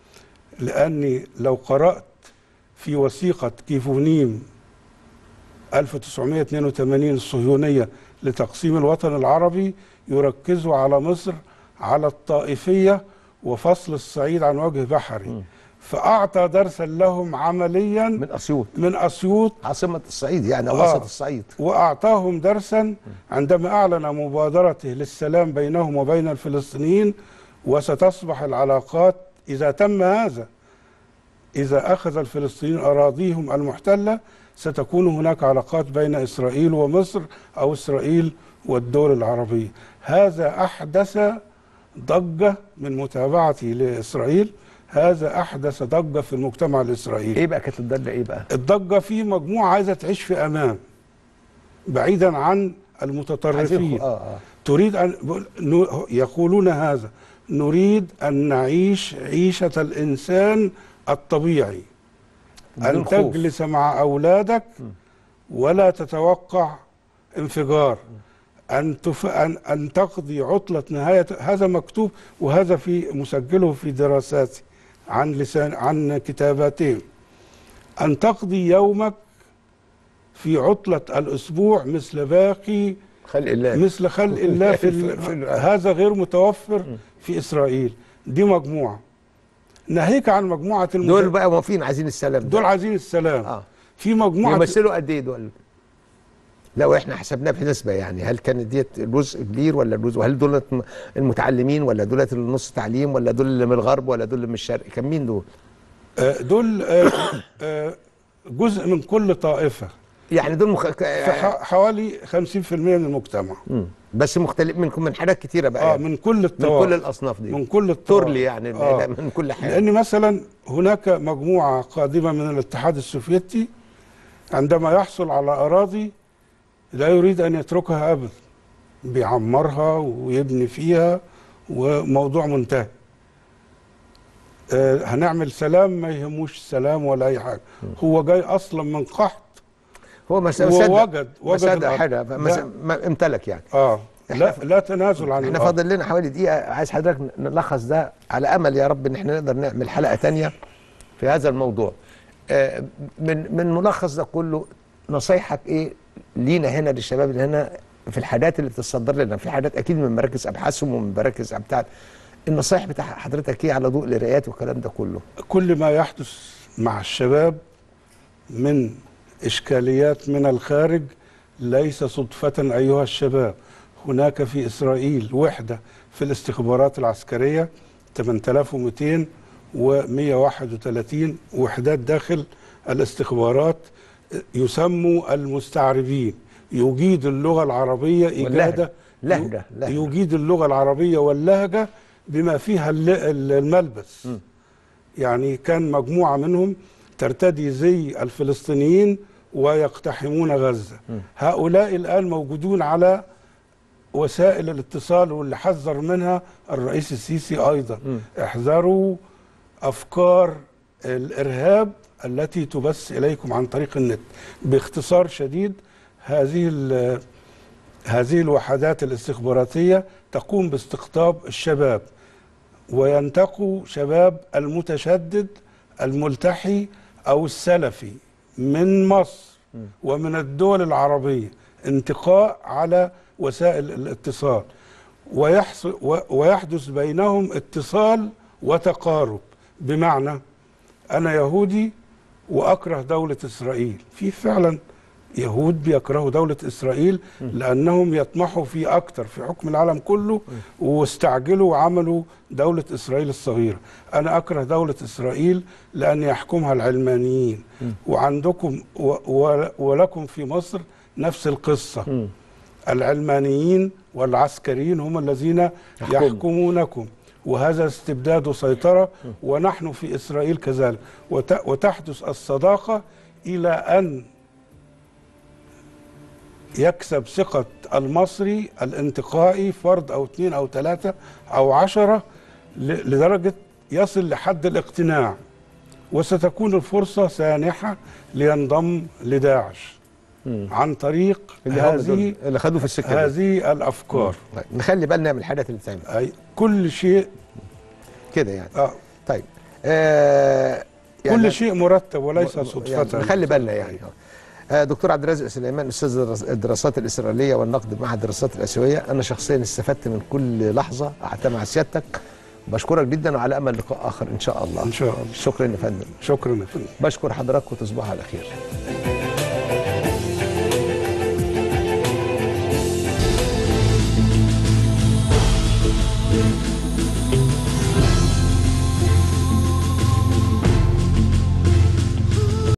لأني لو قرأت في وثيقة كيفونيم 1982 الصهيونية لتقسيم الوطن العربي يركزوا على مصر على الطائفية وفصل الصعيد عن وجه بحري فأعطى درسا لهم عمليا من اسيوط من أسيوط عاصمه الصعيد يعني او آه. وسط الصعيد وأعطاهم درسا عندما أعلن مبادرته للسلام بينهم وبين الفلسطينيين وستصبح العلاقات إذا تم هذا إذا أخذ الفلسطينيون أراضيهم المحتلة ستكون هناك علاقات بين إسرائيل ومصر أو إسرائيل والدول العربية هذا أحدث ضجة من متابعتي لإسرائيل هذا أحدث ضجة في المجتمع الإسرائيلي ايه بقى كانت الضجه ايه بقى؟ الضجة في مجموعة عايزة تعيش في أمان بعيدا عن المتطرفين اه اه تريد أن نو- يقولون هذا نريد أن نعيش عيشة الإنسان الطبيعي بدون أن خوف. تجلس مع أولادك ولا تتوقع انفجار أن تف... أن أن تقضي عطلة نهاية هذا مكتوب وهذا في مسجله في دراساتي عن لسان عن كتاباتهم أن تقضي يومك في عطلة الأسبوع مثل باقي خلق الله مثل خلق الله في, ال... في ال- هذا غير متوفر في إسرائيل دي مجموعة ناهيك عن مجموعة دول المت... بقى موافقين عايزين السلام ده. دول عايزين السلام اه في مجموعة يمثلوا قد ايه دول؟ لو احنا حسبناه بنسبه يعني هل كانت ديت جزء كبير ولا جزء وهل دول المتعلمين ولا دول اللي نص تعليم ولا دول اللي من الغرب ولا دول اللي من الشرق كان مين دول؟ آه، دول آه، آه، جزء من كل طائفة يعني دول مخ... فح- حوالي 50% من المجتمع مم. بس مختلف من من حاجات كتيره بقى اه يعني. من كل من الطوائف كل الاصناف دي من كل الطوائف ترلي يعني آه. من كل حاجه لأن مثلا هناك مجموعة قادمة من الاتحاد السوفيتي عندما يحصل على أراضي لا يريد أن يتركها أبدا بيعمرها ويبني فيها وموضوع منتهي آه هنعمل سلام ما يهموش السلام ولا أي حاجة هو جاي أصلا من قحط هو مس- هو مصدق وجد- وجد مصدق الأرض. حاجه فمس- لا. ما امتلك يعني اه إحنا لا لا تنازل عن احنا الأرض. فاضل لنا حوالي دقيقه عايز حضرتك نلخص ده على امل يا رب ان احنا نقدر نعمل حلقه تانية في هذا الموضوع آه، من من ملخص ده كله نصايحك ايه لينا هنا للشباب اللي هنا في الحاجات اللي بتتصدر لنا في حاجات اكيد من مراكز ابحاثهم ومن مراكز بتاع النصايح بتاع حضرتك ايه على ضوء القراءات والكلام ده كله كل ما يحدث مع الشباب من إشكاليات من الخارج ليس صدفة أيها الشباب هناك في إسرائيل وحدة في الاستخبارات العسكرية 8200 و131 وحدات داخل الاستخبارات يسموا المستعربين يجيد اللغة العربية إيجادة لهجة لهجة يجيد اللغة العربية واللهجة بما فيها الل- الملبس يعني كان مجموعة منهم ترتدي زي الفلسطينيين ويقتحمون غزة هؤلاء الآن موجودون على وسائل الاتصال واللي حذر منها الرئيس السيسي أيضا احذروا أفكار الإرهاب التي تبث إليكم عن طريق النت باختصار شديد هذه ال- هذه الوحدات الاستخباراتية تقوم باستقطاب الشباب وينتقوا شباب المتشدد الملتحي أو السلفي من مصر ومن الدول العربية انتقاء على وسائل الاتصال ويحصل و- ويحدث بينهم اتصال وتقارب بمعنى أنا يهودي وأكره دولة إسرائيل في فعلا يهود بيكرهوا دولة إسرائيل لأنهم يطمحوا في أكتر في حكم العالم كله واستعجلوا وعملوا دولة إسرائيل الصغيرة أنا أكره دولة إسرائيل لأن يحكمها العلمانيين وعندكم و و ولكم في مصر نفس القصة العلمانيين والعسكريين هم الذين يحكموا. يحكمونكم وهذا استبداد وسيطرة ونحن في إسرائيل كذلك وت- وتحدث الصداقة إلى أن يكسب ثقة المصري الانتقائي فرد أو اثنين أو ثلاثة أو عشرة ل- لدرجة يصل لحد الاقتناع وستكون الفرصة سانحة لينضم لداعش عن طريق اللي هم هذه دول اللي خدوا في السكه دي. هذه الأفكار طيب نخلي بالنا من الحاجات اللي بتعمل أي كل شيء كده يعني آه طيب آه كل شيء مرتب وليس يعني صدفة نخلي بالنا يعني آه، دكتور عبد الرازق سليمان استاذ الدرس- الدراسات الاسرائيليه والنقد مع الدراسات الاسيويه انا شخصيا استفدت من كل لحظه قعدتها مع سيادتك بشكرك جدا وعلى امل لقاء اخر ان شاء الله إن شاء الله شكرا يا فندم شكرا يا فندم بشكر حضراتكم وتصبحوا على خير